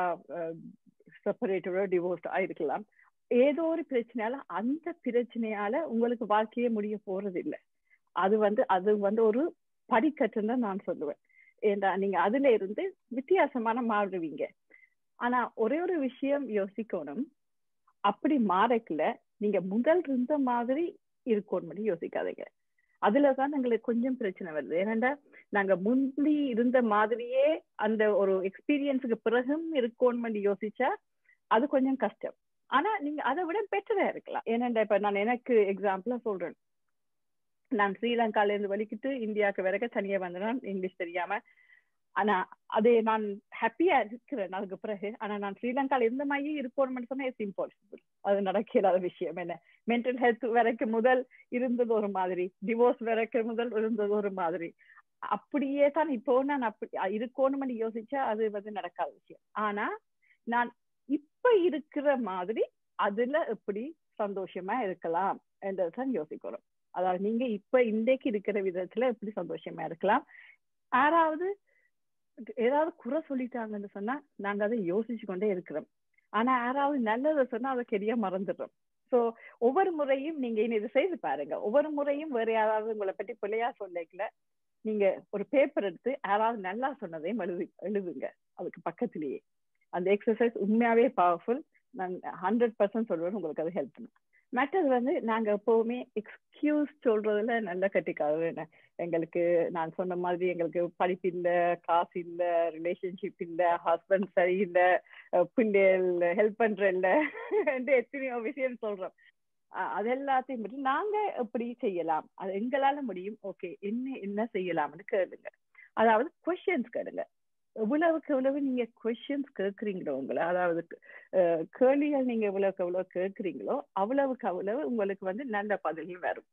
செப்பரேட்டரோ டிவோர்ஸ் ஆயிருக்கலாம் ஏதோ ஒரு பிரச்சனையால அந்த பிரச்சனையால உங்களுக்கு வாழ்க்கையே முடிய போறது இல்லை அது வந்து அது வந்து ஒரு படிக்கட்டுன்னு தான் நான் சொல்லுவேன் ஏண்டா நீங்க அதுல இருந்து வித்தியாசமான மாறுவீங்க ஆனா ஒரே ஒரு விஷயம் யோசிக்கணும் அப்படி மாறக்கல நீங்க முதல் இருந்த மாதிரி இருக்கணும் யோசிக்காதீங்க அதுலதான் எங்களுக்கு கொஞ்சம் பிரச்சனை வருது ஏன்னாண்டா நாங்க முந்தி இருந்த மாதிரியே அந்த ஒரு எக்ஸ்பீரியன்ஸுக்கு பிறகும் இருக்கணும் யோசிச்சா அது கொஞ்சம் கஷ்டம் ஆனா நீங்க அதை விட பெட்டரா இருக்கலாம் ஏன்னாண்டா இப்ப நான் எனக்கு எக்ஸாம்பிளா சொல்றேன் நான் ஸ்ரீலங்கால இருந்து வலிக்கிட்டு இந்தியாவுக்கு வரைக்கும் தனியா வந்தேன் இங்கிலீஷ் தெரியாம ஆனா அதே நான் ஹாப்பியா இருக்கிறேன் அதுக்கு பிறகு ஆனா நான் ஸ்ரீலங்கால இருந்த மாதிரி இருக்கணும்னு சொன்னா இட்ஸ் இம்பாசிபிள் அது நடக்க இல்லாத விஷயம் என்ன மென்டல் ஹெல்த் வரைக்கும் முதல் இருந்தது ஒரு மாதிரி டிவோர்ஸ் வரைக்கும் முதல் இருந்தது ஒரு மாதிரி அப்படியே தான் இப்போ நான் அப்படி இருக்கணும்னு யோசிச்சா அது வந்து நடக்காத விஷயம் ஆனா நான் இப்ப இருக்கிற மாதிரி அதுல எப்படி சந்தோஷமா இருக்கலாம் என்றதான் யோசிக்கிறோம் அதாவது நீங்க இப்ப இன்றைக்கு இருக்கிற விதத்துல எப்படி சந்தோஷமா இருக்கலாம் யாராவது ஏதாவது குறை சொல்லிட்டாங்கன்னு சொன்னா நாங்க அதை யோசிச்சு கொண்டே இருக்கிறோம் ஆனா யாராவது நல்லதை சொன்னா அதை கெரியா மறந்துடுறோம் சோ ஒவ்வொரு முறையும் நீங்க இனி இதை செய்து பாருங்க ஒவ்வொரு முறையும் வேற யாராவது உங்களை பற்றி பிள்ளையா சொல்லல நீங்க ஒரு பேப்பர் எடுத்து யாராவது நல்லா சொன்னதையும் எழுது எழுதுங்க அதுக்கு பக்கத்திலேயே அந்த எக்ஸசைஸ் உண்மையாவே பவர்ஃபுல் நான் ஹண்ட்ரட் பர்சன்ட் சொல்றேன் உங்களுக்கு அது ஹெல்ப் பண்ணும் மற்றது வந்து நாங்க எப்பவுமே எக்ஸ்கியூஸ் சொல்றதுல நல்ல கட்டிக்காது எங்களுக்கு நான் சொன்ன மாதிரி எங்களுக்கு படிப்பு இல்ல காசு இல்ல ரிலேஷன்ஷிப் இல்ல ஹஸ்பண்ட் சரியில்லை பிள்ளைகள் ஹெல்ப் பண்ற இல்ல எத்தனையோ விஷயம் சொல்றோம் அது எல்லாத்தையும் பற்றி நாங்க எப்படி செய்யலாம் அது எங்களால முடியும் ஓகே என்ன என்ன செய்யலாம்னு கேளுங்க அதாவது கொஸ்டின்ஸ் கேளுங்க எவ்வளவுக்கு எவ்வளவு நீங்க கொஸ்டின்ஸ் கேட்குறீங்களோ உங்களை அதாவது கேள்விகள் நீங்க எவ்வளவுக்கு எவ்வளவு கேட்குறீங்களோ அவ்வளவுக்கு அவ்வளவு உங்களுக்கு வந்து நல்ல பதில்கள் வரும்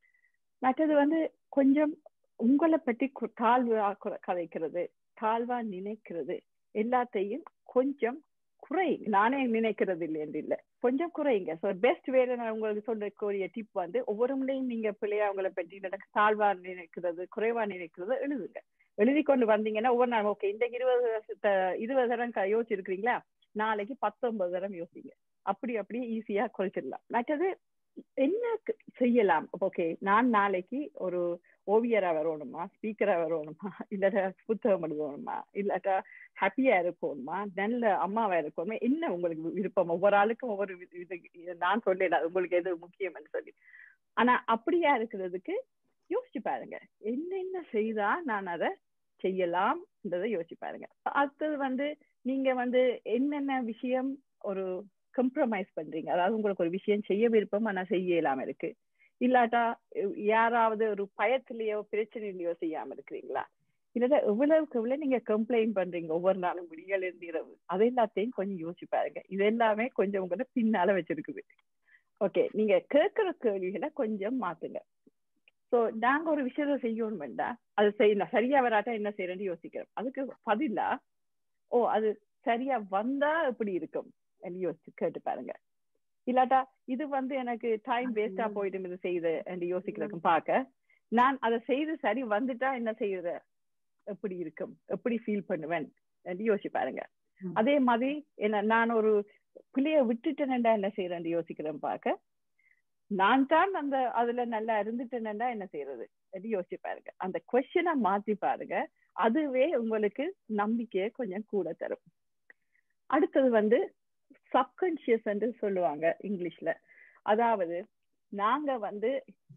மற்றது வந்து கொஞ்சம் உங்களை பற்றி தாழ்வா கதைக்கிறது தாழ்வா நினைக்கிறது எல்லாத்தையும் கொஞ்சம் குறை நானே நினைக்கிறது இல்லை என்று இல்லை கொஞ்சம் குறைங்க ஸோ பெஸ்ட் வேலை நான் உங்களுக்கு சொல்லக்கூடிய டிப் வந்து ஒவ்வொரு முறையும் நீங்க பிள்ளையா அவங்கள பற்றி நடக்க தாழ்வா நினைக்கிறது குறைவா நினைக்கிறது எழுதுங்க எழுதி கொண்டு வந்தீங்கன்னா ஒவ்வொரு நாள் ஓகே இந்த இருபது வருஷத்தை இருபது தரம் யோசிச்சிருக்கிறீங்களா நாளைக்கு பத்தொன்பது தரம் யோசிங்க அப்படி அப்படியே ஈஸியா குறைச்சிடலாம் மற்றது என்ன செய்யலாம் ஓகே நான் நாளைக்கு ஒரு ஓவியரா வரணுமா ஸ்பீக்கரா வரணுமா இல்லாட்டா புத்தகம் எழுதணுமா இல்லாட்டா ஹாப்பியா இருக்கணுமா நல்ல அம்மாவா இருக்கணுமா என்ன உங்களுக்கு விருப்பம் ஒவ்வொரு ஆளுக்கும் ஒவ்வொரு இது நான் சொல்லேன் உங்களுக்கு எது முக்கியம்னு சொல்லி ஆனா அப்படியா இருக்கிறதுக்கு யோசிச்சு பாருங்க என்னென்ன செய்தா நான் அதை செய்யலாம்ன்றதை யோசிச்சு பாருங்க அடுத்தது வந்து நீங்க வந்து என்னென்ன விஷயம் ஒரு கம்ப்ரமைஸ் பண்றீங்க அதாவது உங்களுக்கு ஒரு விஷயம் செய்ய விருப்பம் ஆனா செய்ய இல்லாம இருக்கு இல்லாட்டா யாராவது ஒரு பயத்திலேயோ பிரச்சனையிலயோ செய்யாம இருக்கிறீங்களா இல்லாட்டா எவ்வளவுக்கு எவ்வளவு நீங்க கம்ப்ளைண்ட் பண்றீங்க ஒவ்வொரு நாளும் விடியல் இருந்து இரவு அது எல்லாத்தையும் கொஞ்சம் யோசிச்சு பாருங்க இது எல்லாமே கொஞ்சம் உங்களை பின்னால வச்சிருக்குது ஓகே நீங்க கேட்கிற கேள்விகளை கொஞ்சம் மாத்துங்க சோ நாங்க ஒரு விஷயத்த செய்யணும் வேண்டாம் அது செய்யலாம் சரியா வராட்டா என்ன செய்யறேன்னு யோசிக்கிறோம் அதுக்கு பதிலா ஓ அது சரியா வந்தா எப்படி இருக்கும் யோசிச்சு கேட்டு பாருங்க இல்லாட்டா இது வந்து எனக்கு டைம் வேஸ்டா போயிடும் இது செய்யுது என்று யோசிக்கிறதுக்கும் பார்க்க நான் அதை செய்து சரி வந்துட்டா என்ன செய்யுற எப்படி இருக்கும் எப்படி ஃபீல் பண்ணுவேன் என்று யோசிச்சு பாருங்க அதே மாதிரி என்ன நான் ஒரு பிள்ளைய விட்டுட்டேன்டா என்ன செய்யறேன் யோசிக்கிறேன் பார்க்க நான் தான் அந்த அதுல நல்லா இருந்துட்டேன்டா என்ன செய்யறது என்று யோசிச்சு பாருங்க அந்த கொஸ்டினை மாத்தி பாருங்க அதுவே உங்களுக்கு நம்பிக்கையை கொஞ்சம் கூட தரும் அடுத்தது வந்து சப்கான்சியஸ் என்று சொல்லுவாங்க இங்கிலீஷ்ல அதாவது நாங்க வந்து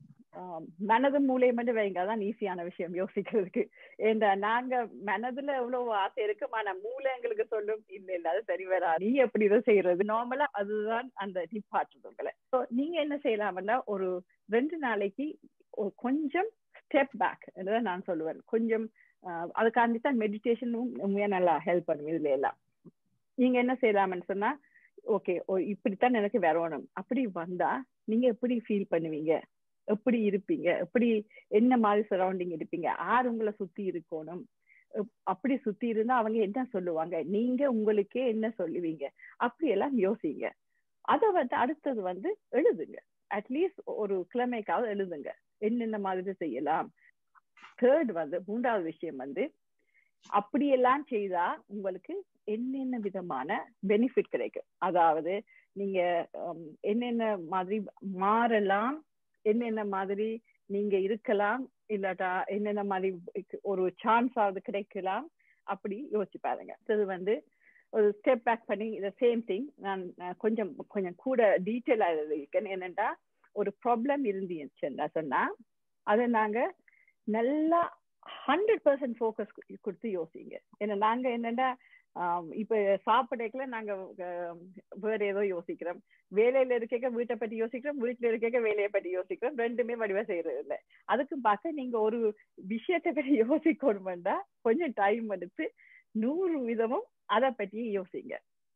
மனது மூளை மட்டும் வைங்க அதான் ஈஸியான விஷயம் யோசிக்கிறதுக்கு ஏண்டா நாங்க மனதுல எவ்வளவு ஆசை இருக்கு ஆனா மூளை எங்களுக்கு சொல்லும் இல்ல இல்ல அது சரி வரா நீ எப்படி இதை செய்யறது நார்மலா அதுதான் அந்த நிப்பாட்டுறது உங்களை நீங்க என்ன செய்யலாம்னா ஒரு ரெண்டு நாளைக்கு கொஞ்சம் ஸ்டெப் பேக் என்றுதான் நான் சொல்லுவேன் கொஞ்சம் அதுக்காண்டி தான் மெடிடேஷனும் உண்மையா நல்லா ஹெல்ப் பண்ணும் இதுல எல்லாம் நீங்க என்ன செய்யலாம்னு சொன்னா ஓகே இப்படித்தான் எனக்கு வரணும் அப்படி வந்தா நீங்க எப்படி ஃபீல் பண்ணுவீங்க எப்படி இருப்பீங்க எப்படி என்ன மாதிரி சரௌண்டிங் இருப்பீங்க யார் உங்களை சுத்தி இருக்கணும் அப்படி சுத்தி இருந்தா அவங்க என்ன சொல்லுவாங்க நீங்க உங்களுக்கே என்ன சொல்லுவீங்க அப்படி எல்லாம் யோசிங்க அதை வந்து அடுத்தது வந்து எழுதுங்க அட்லீஸ்ட் ஒரு கிழமைக்காவது எழுதுங்க என்னென்ன மாதிரி செய்யலாம் தேர்ட் வந்து மூன்றாவது விஷயம் வந்து அப்படியெல்லாம் செய்தா உங்களுக்கு என்னென்ன விதமான பெனிஃபிட் கிடைக்கும் அதாவது நீங்க என்னென்ன மாதிரி மாறலாம் என்னென்ன மாதிரி நீங்க இருக்கலாம் இல்லாட்டா என்னென்ன மாதிரி ஒரு சான்ஸ் ஆகுது கிடைக்கலாம் அப்படி யோசிச்சு பாருங்க இது வந்து ஒரு ஸ்டெப் பேக் பண்ணி இதை சேம் திங் நான் கொஞ்சம் கொஞ்சம் கூட டீட்டெயிலா இருக்கேன் என்னென்னா ஒரு ப்ராப்ளம் இருந்துச்சுன்னா சொன்னா அதை நாங்க நல்லா ஹண்ட்ரட் பர்சன்ட் ஃபோக்கஸ் கொடுத்து யோசிங்க ஏன்னா நாங்க என்னன்னா இப்ப சாப்பிடக்கல நாங்க வேற ஏதோ யோசிக்கிறோம் வேலையில இருக்க வீட்டை பத்தி யோசிக்கிறோம் வீட்டுல இருக்க வேலையை பத்தி யோசிக்கிறோம் ரெண்டுமே வடிவா செய்யறது இல்லை அதுக்கு பார்க்க நீங்க ஒரு விஷயத்தை பத்தி யோசிக்கணும்டா கொஞ்சம் டைம் எடுத்து நூறு விதமும் அதை பத்தி யோசிங்க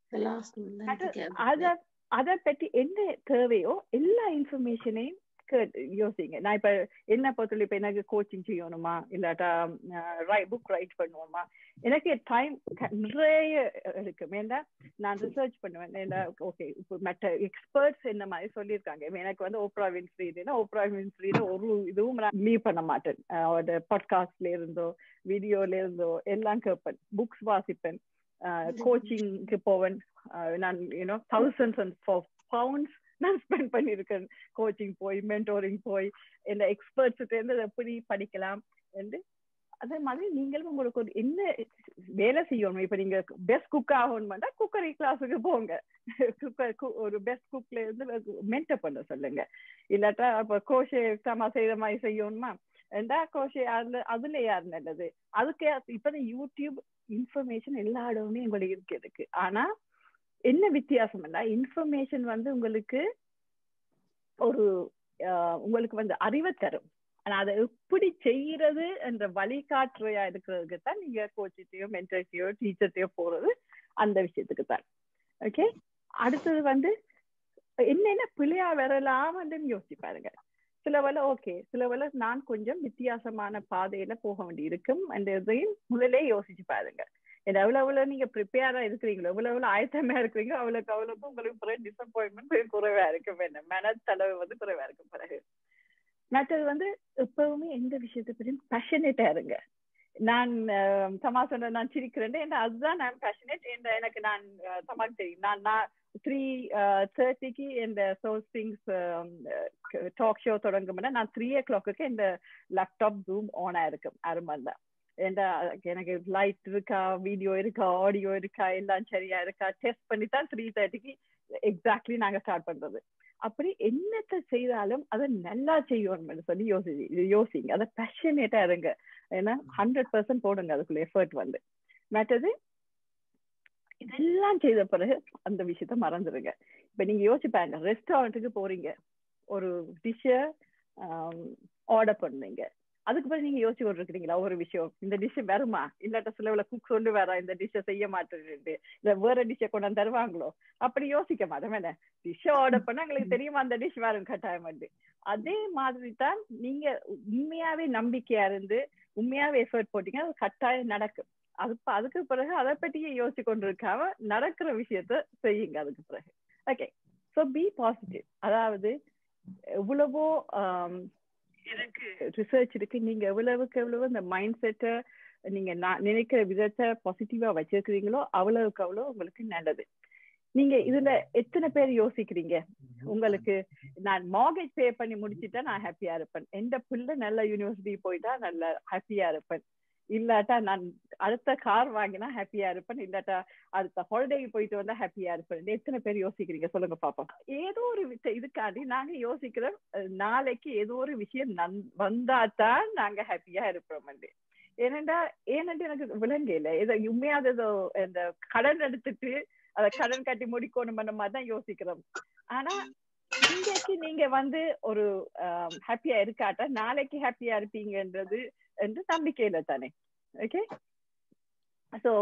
அத அதை பத்தி என்ன தேவையோ எல்லா இன்ஃபர்மேஷனையும் யோசிங்க நான் இப்ப என்ன பொறுத்தவரை இப்ப எனக்கு கோச்சிங் செய்யணுமா இல்லாட்டா புக் ரைட் பண்ணுவோமா எனக்கு டைம் நிறைய இருக்கு ஏன்னா நான் ரிசர்ச் பண்ணுவேன் ஏன்னா ஓகே இப்போ மற்ற எக்ஸ்பர்ட்ஸ் என்ன மாதிரி சொல்லியிருக்காங்க எனக்கு வந்து ஓப்ரா வின்ஃப்ரீனா ஓப்ரா வின்ஃப்ரீல ஒரு இதுவும் நான் லீவ் பண்ண மாட்டேன் அவரோட பாட்காஸ்ட்ல இருந்தோ வீடியோல இருந்தோ எல்லாம் கேட்பேன் புக்ஸ் வாசிப்பேன் கோச்சிங்க்கு போவேன் நான் யூனோ தௌசண்ட்ஸ் அண்ட் பவுண்ட்ஸ் நான் ஸ்பெண்ட் பண்ணியிருக்கேன் கோச்சிங் போய் மென்டோரிங் போய் இந்த எக்ஸ்பர்ட்ஸ் இருந்து எப்படி படிக்கலாம் என்று அதே மாதிரி நீங்களும் உங்களுக்கு ஒரு என்ன வேலை செய்யணும் இப்ப நீங்க பெஸ்ட் குக் ஆகணும்னா குக்கரி கிளாஸுக்கு போங்க குக்கர் ஒரு பெஸ்ட் குக்ல இருந்து மென்டர் பண்ண சொல்லுங்க இல்லாட்டா இப்ப கோஷே சமா செய்த மாதிரி செய்யணுமா ரெண்டா கோஷே அதுல அதுல யார் நல்லது அதுக்கு இப்பதான் யூடியூப் இன்ஃபர்மேஷன் எல்லா இடமுமே உங்களுக்கு இருக்கு ஆனா என்ன வித்தியாசம் இன்ஃபர்மேஷன் வந்து உங்களுக்கு ஒரு உங்களுக்கு வந்து அறிவை தரும் ஆனா அதை எப்படி செய்யறது என்ற வழிகாட்டுறையா இருக்கிறதுக்கு தான் நீங்க கோச்சிட்டையோ மென்டர்ட்டையோ டீச்சர்ட்டையோ போறது அந்த விஷயத்துக்கு தான் ஓகே அடுத்தது வந்து என்னென்ன பிள்ளையா வரலாம்னு யோசிச்சு பாருங்க சில வேலை ஓகே சில வேலை நான் கொஞ்சம் வித்தியாசமான பாதையில போக வேண்டி இருக்கும் அந்த இதையும் முதலே யோசிச்சு பாருங்க ஏன்னா எவ்வளவு எவ்வளவு நீங்க ப்ரிப்பேரா இருக்கிறீங்களோ எவ்வளவு எவ்வளவு ஆயத்தமா இருக்கிறீங்களோ அவ்வளவுக்கு அவ்வளவுக்கு உங்களுக்கு பிறகு டிசப்பாயின்மெண்ட் குறைவா இருக்கும் என்ன மனத்தளவு வந்து குறைவா இருக்கும் பிறகு மற்றது வந்து எப்பவுமே எந்த விஷயத்தை பற்றியும் பேஷனேட்டா இருங்க நான் தமா சொன்ன நான் சிரிக்கிறேன் ஏன்னா அதுதான் நான் பேஷனேட் எனக்கு நான் தமாக்கு தெரியும் நான் நான் த்ரீ தேர்ட்டிக்கு இந்த சோல் ஸ்பிங்ஸ் டாக் ஷோ தொடங்கும்னா நான் த்ரீ ஓ கிளாக்கு இந்த லேப்டாப் ஜூம் ஆன் ஆயிருக்கும் அருமல்ல ஏண்டா எனக்கு லைட் இருக்கா வீடியோ இருக்கா ஆடியோ இருக்கா எல்லாம் சரியா இருக்கா டெஸ்ட் பண்ணி தான் த்ரீ தேர்ட்டிக்கு எக்ஸாக்ட்லி நாங்க ஸ்டார்ட் பண்றது அப்படி என்னத்தை செய்தாலும் அதை நல்லா செய்யணும்னு சொல்லி யோசி யோசிங்க அதை பேஷனேட்டா இருங்க ஏன்னா ஹண்ட்ரட் பர்சன்ட் போடுங்க அதுக்குள்ள எஃபர்ட் வந்து மற்றது இதெல்லாம் செய்த பிறகு அந்த விஷயத்த மறந்துடுங்க இப்ப நீங்க யோசிப்பாங்க ரெஸ்டாரண்ட்டுக்கு போறீங்க ஒரு டிஷ்ஷ ஆர்டர் பண்ணுவீங்க அதுக்கு பிறகு நீங்க யோசிச்சு கொண்டிருக்கிறீங்களா ஒரு விஷயம் இந்த டிஷ் வருமா இல்லாட்ட சிலவுல குக் சொல்லு வேற இந்த டிஷ்ஷை செய்ய மாட்டேன்னு இல்ல வேற டிஷ்ஷை கொண்டாந்து தருவாங்களோ அப்படி யோசிக்க மாட்டோம் என்ன டிஷ்ஷ ஆர்டர் பண்ணா எங்களுக்கு தெரியுமா அந்த டிஷ் வரும் கட்டாயம் அதே மாதிரி தான் நீங்க உண்மையாவே நம்பிக்கையா இருந்து உண்மையாவே எஃபர்ட் போட்டீங்க அது கட்டாயம் நடக்கும் அது அதுக்கு பிறகு அதை பற்றியே யோசிச்சு கொண்டிருக்காம நடக்கிற விஷயத்த செய்யுங்க அதுக்கு பிறகு ஓகே ஸோ பி பாசிட்டிவ் அதாவது எவ்வளவோ இருக்கு ரிசர்ச் இருக்கு நீங்க எவ்வளவுக்கு எவ்வளவு இந்த மைண்ட் செட்டை நீங்க நினைக்கிற விதத்தை பாசிட்டிவா வச்சிருக்கிறீங்களோ அவ்வளவுக்கு அவ்வளவு உங்களுக்கு நல்லது நீங்க இதுல எத்தனை பேர் யோசிக்கிறீங்க உங்களுக்கு நான் மார்கேஜ் பே பண்ணி முடிச்சுட்டா நான் ஹாப்பியா இருப்பேன் எந்த பிள்ளை நல்ல யூனிவர்சிட்டி போயிட்டா நல்ல ஹாப்பியா இருப்பேன் இல்லாட்டா நான் அடுத்த கார் வாங்கினா ஹாப்பியா இருப்பேன் இல்லாட்டா அடுத்த ஹாலிடேக்கு போயிட்டு வந்தா ஹாப்பியா இருப்பேன் எத்தனை பேர் யோசிக்கிறீங்க சொல்லுங்க பாப்போம் ஏதோ ஒரு இதுக்காண்டி நாங்க யோசிக்கிறோம் நாளைக்கு ஏதோ ஒரு விஷயம் வந்தா தான் நாங்க ஹாப்பியா இருப்போம் ஏனண்டா ஏனண்டு எனக்கு விளங்கல இதை உண்மையாத ஏதோ இந்த கடன் எடுத்துட்டு அத கடன் கட்டி முடிக்கணும் பண்ண மாதிரி தான் யோசிக்கிறோம் ஆனா இன்றைக்கு நீங்க வந்து ஒரு ஹாப்பியா இருக்காட்டா நாளைக்கு ஹாப்பியா இருப்பீங்கன்றது என்று நம்பிக்கையில தானே ஓகே சோ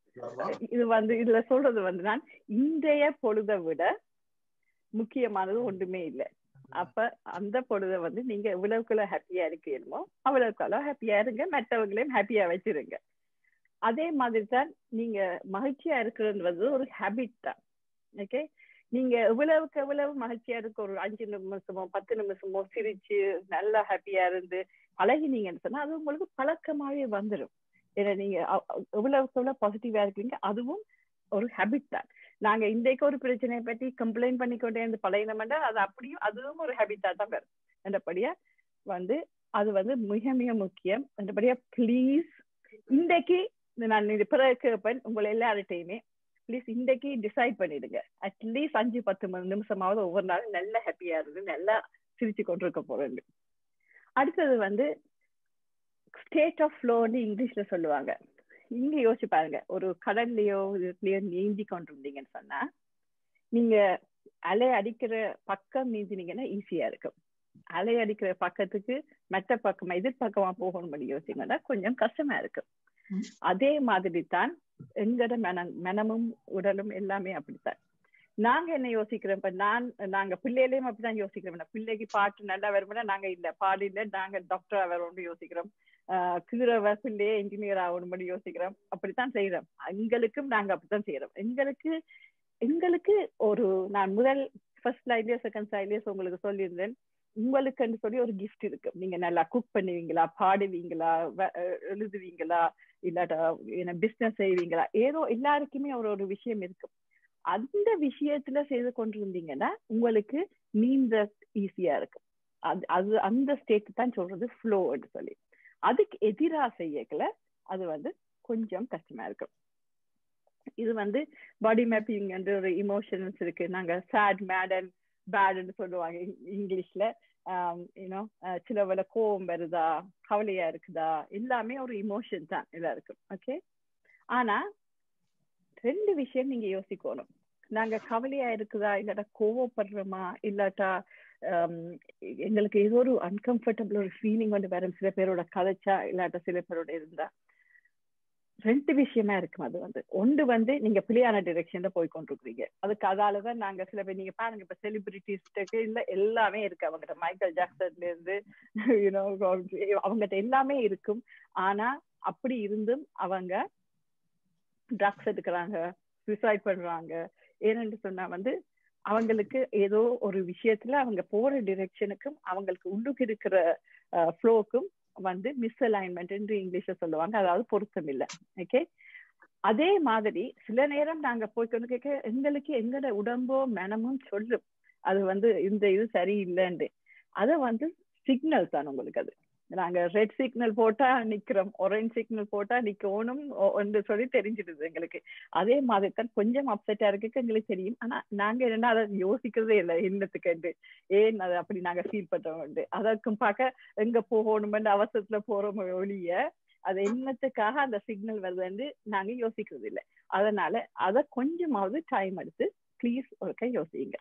இது வந்து இதுல சொல்றது வந்து நான் இன்றைய பொழுதை விட முக்கியமானது ஒன்றுமே இல்லை அப்ப அந்த பொழுத வந்து நீங்க எவ்வளவுக்குள்ள ஹாப்பியா இருக்கணுமோ அவ்வளவுக்குள்ள ஹாப்பியா இருங்க மற்றவங்களையும் ஹாப்பியா வச்சிருங்க அதே மாதிரி தான் நீங்க மகிழ்ச்சியா இருக்கிறது ஒரு ஹேபிட் தான் ஓகே நீங்க எவ்வளவுக்கு எவ்வளவு மகிழ்ச்சியா இருக்க ஒரு அஞ்சு நிமிஷமோ பத்து நிமிஷமோ சிரிச்சு நல்லா ஹாப்பியா இருந்து பழகினீங்கன்னு சொன்னா அது உங்களுக்கு பழக்கமாவே வந்துடும் ஏன்னா நீங்க எவ்வளவுக்கு எவ்வளவு பாசிட்டிவா இருக்கீங்க அதுவும் ஒரு ஹேபிட் தான் நாங்க இன்றைக்கு ஒரு பிரச்சனையை பத்தி கம்ப்ளைண்ட் பண்ணிக்கொண்டே இருந்து பழகினோம்னா அது அப்படியும் அதுவும் ஒரு ஹேபிட்டா தான் வரும் என்றபடியா வந்து அது வந்து மிக மிக முக்கியம் என்றபடியா ப்ளீஸ் இன்றைக்கு நான் இது பிறகு கேட்பேன் உங்களை எல்லார்ட்டையுமே ப்ளீஸ் இன்றைக்கு டிசைட் பண்ணிடுங்க அட்லீஸ்ட் அஞ்சு பத்து மணி நிமிஷமாவது ஒவ்வொரு நாளும் நல்ல ஹாப்பியா இருந்து நல்லா சிரிச்சு கொண்டிருக்க போறேன் அடுத்தது வந்து ஸ்டேட் ஆஃப் ஃப்ளோன்னு இங்கிலீஷ்ல சொல்லுவாங்க இங்க யோசிச்சு பாருங்க ஒரு கடல்லையோ இதுலயோ நீந்தி கொண்டிருந்தீங்கன்னு சொன்னா நீங்க அலை அடிக்கிற பக்கம் நீந்தினீங்கன்னா ஈஸியா இருக்கும் அலை அடிக்கிற பக்கத்துக்கு மற்ற பக்கமா எதிர்பக்கமா போகணும் யோசிங்கன்னா கொஞ்சம் கஷ்டமா இருக்கும் அதே மாதிரி தான் எங்கட மனம் மனமும் உடலும் எல்லாமே அப்படித்தான் நாங்க என்ன யோசிக்கிறோம் இப்ப நான் நாங்க பிள்ளைகளையும் அப்படிதான் யோசிக்கிறோம் பிள்ளைக்கு பாட்டு நல்லா வரும்னா நாங்க இல்ல பாடு இல்ல நாங்க டாக்டரா வரும்னு யோசிக்கிறோம் ஆஹ் கீழ பிள்ளையே இன்ஜினியர் ஆகணும்னு யோசிக்கிறோம் அப்படித்தான் செய்யறோம் எங்களுக்கும் நாங்க அப்படித்தான் செய்யறோம் எங்களுக்கு எங்களுக்கு ஒரு நான் முதல் ஃபர்ஸ்ட் லைன்லயோ செகண்ட் லைன்லயோ உங்களுக்கு சொல்லியிருந்தேன் உங்களுக்குன்னு சொல்லி ஒரு கிஃப்ட் இருக்கு நீங்க நல்லா குக் பண்ணுவீங்களா பாடுவீங்களா எழுதுவீங்களா இல்லாட்டா என்ன பிசினஸ் செய்வீங்களா ஏதோ எல்லாருக்குமே ஒரு ஒரு விஷயம் இருக்கு அந்த விஷயத்துல செய்து கொண்டிருந்தீங்கன்னா உங்களுக்கு நீந்த ஈஸியா இருக்கும் அது அது அந்த ஸ்டேட் தான் சொல்றது ஃப்ளோன்னு சொல்லி அதுக்கு எதிரா செய்யக்கல அது வந்து கொஞ்சம் கஷ்டமா இருக்கும் இது வந்து பாடி மேப்பிங் ஒரு இமோஷன்ஸ் இருக்கு நாங்க சேட் மேட் அண்ட் பேட்னு சொல்லுவாங்க இங்கிலீஷ்ல யூனோ சில வேலை கோவம் வருதா கவலையா இருக்குதா எல்லாமே ஒரு இமோஷன் தான் எல்லாருக்கும் ஓகே ஆனா ரெண்டு விஷயம் நீங்க யோசிக்கணும் நாங்க கவலையா இருக்குதா இல்லாட்டா கோவப்படுறோமா இல்லாட்டா எங்களுக்கு ஏதோ ஒரு அன்கம்ஃபர்டபுள் ஒரு ஃபீலிங் வந்து வேற சில பேரோட கதைச்சா இல்லாட்டா சில பேரோட இருந்தா ரெண்டு விஷயமா இருக்கும் அது வந்து ஒன்று வந்து நீங்க பிள்ளையான டிரெக்ஷன்ல போய் கொண்டிருக்கிறீங்க அதுக்கு அதாலதான் நாங்க சில பேர் நீங்க பாருங்க இப்ப செலிபிரிட்டிஸ்க்கு இல்ல எல்லாமே இருக்கு அவங்ககிட்ட மைக்கேல் ஜாக்சன்ல இருந்து யூனோ அவங்ககிட்ட எல்லாமே இருக்கும் ஆனா அப்படி இருந்தும் அவங்க ட்ரக்ஸ் எடுக்கிறாங்க சூசைட் பண்றாங்க ஏனென்று சொன்னா வந்து அவங்களுக்கு ஏதோ ஒரு விஷயத்துல அவங்க போற டிரெக்ஷனுக்கும் அவங்களுக்கு உள்ளுக்கு இருக்கிற ஃப்ளோக்கும் வந்து மிஸ்அலைன்மெண்ட் என்று இங்கிலீஷ்ல சொல்லுவாங்க அதாவது பொருத்தம் இல்லை ஓகே அதே மாதிரி சில நேரம் நாங்க போய் கொண்டு கேட்க எங்களுக்கு எங்கட உடம்போ மனமும் சொல்லும் அது வந்து இந்த இது சரியில்லைன்னு அதை வந்து சிக்னல் தான் உங்களுக்கு அது நாங்க ரெட் சிக்னல் போட்டா நிக்கிறோம் ஒரேஞ்ச் சிக்னல் போட்டா நிக்கணும் என்று சொல்லி தெரிஞ்சிடுது எங்களுக்கு அதே மாதிரி தான் கொஞ்சம் அப்செட்டா இருக்கு எங்களுக்கு தெரியும் ஆனா நாங்க என்ன அதை யோசிக்கிறதே இல்லை என்னத்துக்கு ஏன் அதை அப்படி நாங்க ஃபீல் பண்றோம் அதற்கும் பார்க்க எங்க போகணும்னு அவசரத்துல போறோம் ஒழிய அது என்னத்துக்காக அந்த சிக்னல் வருதுன்னு நாங்க யோசிக்கிறது இல்லை அதனால அதை கொஞ்சமாவது டைம் எடுத்து ப்ளீஸ் ஒருக்க யோசிங்க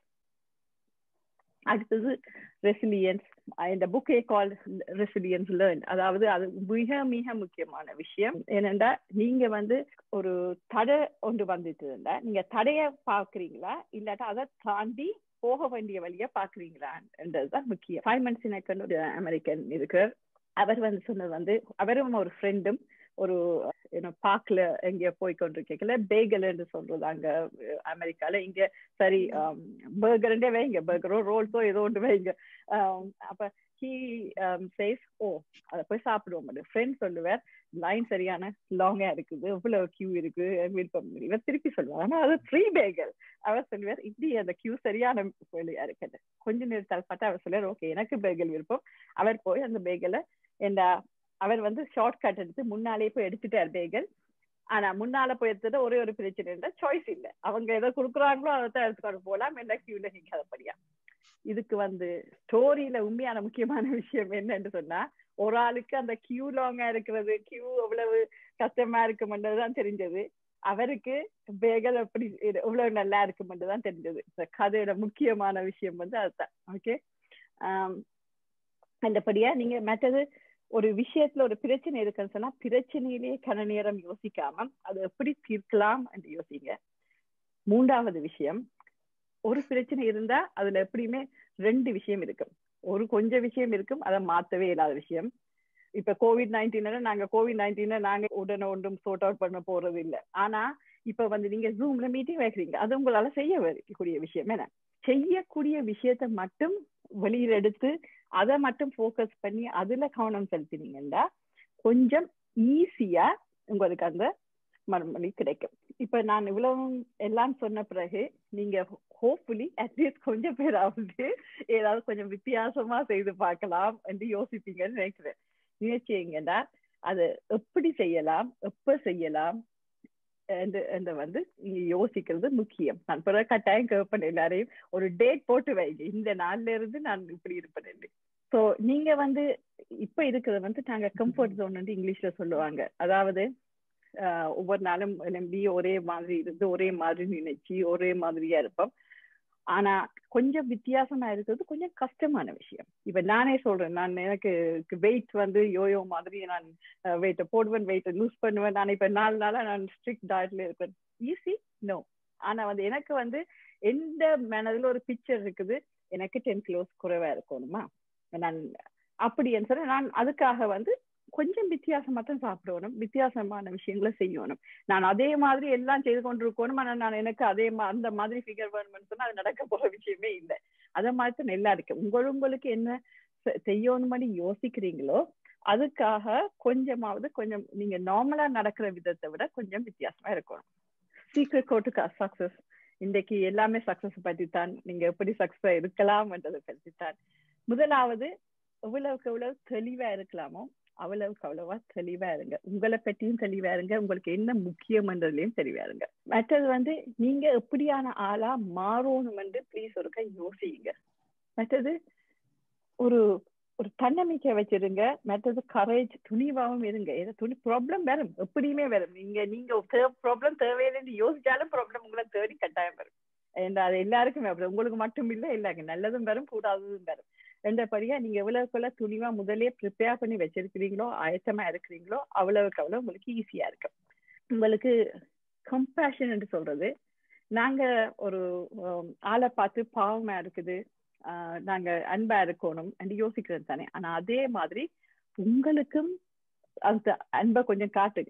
அடுத்தது ரெசிலியன்ஸ் இந்த புக்கே கால் ரெசிலியன்ஸ் லேர்ன் அதாவது அது மிக மிக முக்கியமான விஷயம் ஏனென்றா நீங்க வந்து ஒரு தடை ஒன்று வந்துட்டு இருந்தா நீங்க தடைய பாக்குறீங்களா இல்லாட்டா அதை தாண்டி போக வேண்டிய வழியா பாக்குறீங்களான்றதுதான் முக்கியம் சைமன் சினக்கன் ஒரு அமெரிக்கன் இருக்கிறார் அவர் வந்து சொன்னது வந்து அவரும் ஒரு ஃப்ரெண்டும் ஒரு பார்க்ல எங்க போய் கொண்டிருக்கல பேகல் என்று சொல்றது அங்க அமெரிக்கால இங்க சரி பர்கர்ண்டே வைங்க பர்கரோ ரோல்ஸோ ஏதோ ஒன்று வைங்க அப்ப ஹீ சேஸ் ஓ அதை போய் சாப்பிடுவோம் ஃப்ரெண்ட் சொல்லுவார் லைன் சரியான லாங்கா இருக்குது இவ்வளவு கியூ இருக்கு விருப்பம் இவர் திருப்பி சொல்லுவார் ஆனா அது ஃப்ரீ பேகல் அவர் சொல்லுவார் இப்படி அந்த கியூ சரியான வழியா இருக்குது கொஞ்ச நேரத்தால் பார்த்தா அவர் சொல்லுவார் ஓகே எனக்கு பேகல் விருப்பம் அவர் போய் அந்த பேகலை என்ன அவர் வந்து ஷார்ட் கட் எடுத்து முன்னாலே போய் எடுத்துட்டார் பேகல் ஆனா முன்னால போய் எடுத்தது ஒரே ஒரு பிரச்சனை இல்லை சாய்ஸ் இல்லை அவங்க எதை கொடுக்குறாங்களோ அதை தான் எடுத்துக்கொண்டு போகலாம் என்ன கியூல நிக்காதபடியா இதுக்கு வந்து ஸ்டோரியில உண்மையான முக்கியமான விஷயம் என்னன்னு சொன்னா ஒரு ஆளுக்கு அந்த கியூ லாங்கா இருக்கிறது கியூ எவ்வளவு கஷ்டமா இருக்குமென்றதுதான் தெரிஞ்சது அவருக்கு பேகல் எப்படி எவ்வளவு நல்லா இருக்குமென்றதுதான் தெரிஞ்சது இந்த கதையோட முக்கியமான விஷயம் வந்து அதுதான் ஓகே அந்தபடியா நீங்க மற்றது ஒரு விஷயத்துல ஒரு பிரச்சனை இருக்குன்னு சொன்னா பிரச்சனையிலேயே கன நேரம் யோசிக்காம அதை எப்படி தீர்க்கலாம் என்று யோசிங்க மூன்றாவது விஷயம் ஒரு பிரச்சனை இருந்தா அதுல எப்படியுமே ரெண்டு விஷயம் இருக்கும் ஒரு கொஞ்சம் விஷயம் இருக்கும் அதை மாத்தவே இல்லாத விஷயம் இப்ப கோவிட் நைன்டீன்ல நாங்க கோவிட் நைன்டீன்ல நாங்க உடனே ஒன்றும் சோர்ட் அவுட் பண்ண போறது இல்லை ஆனா இப்ப வந்து நீங்க ஜூம்ல மீட்டிங் வைக்கிறீங்க அது உங்களால செய்ய கூடிய விஷயம் என்ன செய்யக்கூடிய விஷயத்த மட்டும் வெளியில எடுத்து அதை மட்டும் ஃபோக்கஸ் பண்ணி அதுல கவனம் செலுத்தினீங்கன்னா கொஞ்சம் ஈஸியா உங்களுக்கு அந்த மறுமொழி கிடைக்கும் இப்ப நான் இவ்வளவு எல்லாம் சொன்ன பிறகு நீங்க ஹோப்ஃபுல்லி அட்லீஸ்ட் கொஞ்சம் பேராவது ஏதாவது கொஞ்சம் வித்தியாசமா செய்து பார்க்கலாம் என்று யோசிப்பீங்கன்னு நினைக்கிறேன் முயற்சிங்கடா அது எப்படி செய்யலாம் எப்ப செய்யலாம் என்று வந்து நீங்க யோசிக்கிறது முக்கியம் நான் பிறகு கட்டாயம் கேட்பேன் எல்லாரையும் ஒரு டேட் போட்டு வைங்க இந்த நாள்ல இருந்து நான் இப்படி இருப்பேன் ஸோ நீங்க வந்து இப்ப இருக்கிறது வந்து நாங்க கம்ஃபர்ட் ஜோன் வந்து இங்கிலீஷ்ல சொல்லுவாங்க அதாவது ஒவ்வொரு நாளும் நம்பி ஒரே மாதிரி இருந்து ஒரே மாதிரி நினைச்சு ஒரே மாதிரியா இருப்போம் ஆனா கொஞ்சம் வித்தியாசமா இருக்கிறது கொஞ்சம் கஷ்டமான விஷயம் இப்ப நானே சொல்றேன் நான் எனக்கு வெயிட் வந்து யோயோ மாதிரி நான் வெயிட்டை போடுவேன் வெயிட்டை லூஸ் பண்ணுவேன் நான் இப்ப நாலு நாளா நான் ஸ்ட்ரிக்ட் டயட்ல இருப்பேன் ஈஸி நோ ஆனா வந்து எனக்கு வந்து எந்த மனதுல ஒரு பிக்சர் இருக்குது எனக்கு டென் கிலோஸ் குறைவா இருக்கணுமா நான் அப்படின்னு சொல்லி நான் அதுக்காக வந்து கொஞ்சம் வித்தியாசமா தான் சாப்பிடணும் வித்தியாசமான விஷயங்களை செய்யணும் நான் அதே மாதிரி எல்லாம் செய்து கொண்டிருக்கணும் ஆனா நான் எனக்கு அதே அந்த மாதிரி ஃபிகர் வேணும்னு சொன்னா அது நடக்க போற விஷயமே இல்லை அதை மாதிரி தான் நல்லா இருக்கு உங்கள் உங்களுக்கு என்ன செய்யணும்னு யோசிக்கிறீங்களோ அதுக்காக கொஞ்சமாவது கொஞ்சம் நீங்க நார்மலா நடக்கிற விதத்தை விட கொஞ்சம் வித்தியாசமா இருக்கணும் சீக்கிரம் கோட்டுக்கா சக்சஸ் இன்றைக்கு எல்லாமே சக்சஸ் பற்றி தான் நீங்க எப்படி சக்சஸ் இருக்கலாம்ன்றதை பற்றி தான் முதலாவது எவ்வளவுக்கு எவ்வளவு தெளிவா இருக்கலாமோ அவ்வளவுக்கு அவ்வளவா தெளிவா இருங்க உங்களை பற்றியும் தெளிவா இருங்க உங்களுக்கு என்ன முக்கியம்ன்றதுலயும் தெளிவா இருங்க மற்றது வந்து நீங்க எப்படியான ஆளா மாறணும் என்று ப்ளீஸ் ஒருக்க யோசிங்க மற்றது ஒரு ஒரு தன்னம்பிக்கை வச்சிருங்க மற்றது கரேஜ் துணிவாவும் இருங்க ஏதோ துணி ப்ராப்ளம் வரும் எப்படியுமே வரும் நீங்க நீங்க ப்ராப்ளம் தேவையில்லைன்னு யோசிச்சாலும் ப்ராப்ளம் உங்களை தேடி கட்டாயம் வரும் அது எல்லாருக்குமே அப்படி உங்களுக்கு மட்டும் இல்லை இல்லைங்க நல்லதும் வரும் கூடாததும் வரும் ரெண்டபடியா நீங்க எவ்வளவுக்குள்ள துணிவா முதலே ப்ரிப்பேர் பண்ணி வச்சிருக்கிறீங்களோ ஆயத்தமா இருக்கிறீங்களோ அவ்வளவுக்கு அவ்வளவு உங்களுக்கு ஈஸியா இருக்கும் உங்களுக்கு கம்பேஷன் என்று சொல்றது நாங்க ஒரு ஆளை பார்த்து பாவமா இருக்குது ஆஹ் நாங்க அன்பா இருக்கணும் என்று யோசிக்கிறது தானே ஆனா அதே மாதிரி உங்களுக்கும் அந்த அன்பை கொஞ்சம் காட்டுங்க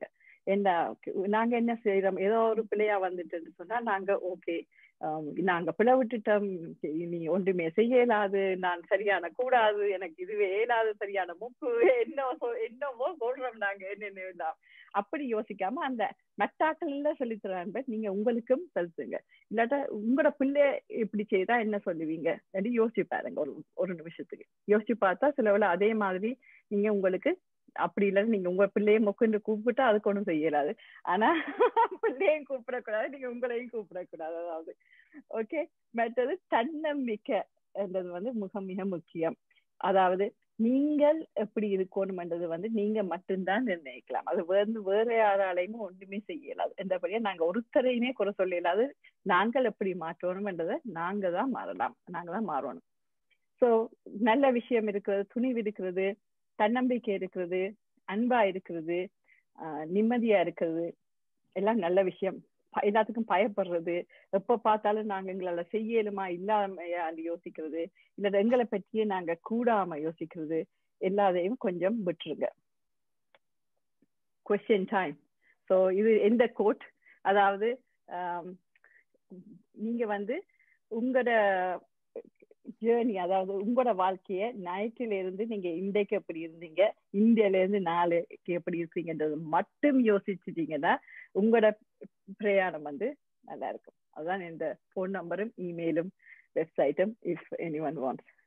என்ன நாங்க என்ன செய்யறோம் ஏதோ ஒரு பிள்ளையா வந்துட்டு சொன்னா நாங்க ஓகே நாங்க பிழை விட்டுட்டோம் நீ ஒன்றுமே செய்ய இயலாது நான் சரியான கூடாது எனக்கு இதுவே இயலாது சரியான மூக்கு என்ன என்னவோ சொல்றோம் நாங்க என்னென்ன அப்படி யோசிக்காம அந்த மெட்டாக்கள்ல சொல்லித்தரான் நீங்க உங்களுக்கும் செலுத்துங்க இல்லாட்டா உங்களோட பிள்ளை இப்படி செய்தா என்ன சொல்லுவீங்க அப்படி யோசிச்சு பாருங்க ஒரு ஒரு நிமிஷத்துக்கு யோசிச்சு பார்த்தா சிலவுல அதே மாதிரி நீங்க உங்களுக்கு அப்படி இல்லைன்னு நீங்க உங்க பிள்ளைய மொக்குன்னு கூப்பிட்டா அதுக்கு ஒண்ணும் செய்யலாது ஆனா பிள்ளையும் கூப்பிடக்கூடாது நீங்க உங்களையும் கூப்பிடக்கூடாது அதாவது ஓகே மற்றது தன்னம்பிக்கை என்றது வந்து மிக மிக முக்கியம் அதாவது நீங்கள் எப்படி இருக்கணும்ன்றது வந்து நீங்க மட்டும்தான் நிர்ணயிக்கலாம் அது வந்து வேற யாராலையும் ஒன்றுமே செய்யலாது என்றபடியா நாங்க ஒருத்தரையுமே குறை சொல்லலாது நாங்கள் எப்படி மாற்றணும்ன்றதை நாங்க தான் மாறலாம் நாங்க தான் மாறணும் சோ நல்ல விஷயம் இருக்கிறது துணிவு இருக்கிறது தன்னம்பிக்கை இருக்கிறது அன்பா இருக்கிறது ஆஹ் நிம்மதியா இருக்கிறது எல்லாம் நல்ல விஷயம் எல்லாத்துக்கும் பயப்படுறது எப்ப பார்த்தாலும் நாங்க எங்களால செய்யலுமா இல்லாமையா யோசிக்கிறது இல்ல எங்களை பற்றியே நாங்க கூடாம யோசிக்கிறது எல்லாத்தையும் கொஞ்சம் விட்டுருங்க கொஸ்டின் டைம் ஸோ இது எந்த கோட் அதாவது நீங்க வந்து உங்களோட ஜேர்னி அதாவது உங்களோட வாழ்க்கைய நைட்டில இருந்து நீங்க இன்றைக்கு எப்படி இருந்தீங்க இந்தியால இருந்து நாளைக்கு எப்படி இருக்கீங்கன்றது மட்டும் யோசிச்சுட்டீங்கன்னா உங்களோட பிரயாணம் வந்து நல்லா இருக்கும் அதுதான் இந்த போன் நம்பரும் இமெயிலும் வெப்சைட்டும் இஃப் எனி ஒன் வாண்ட்ஸ்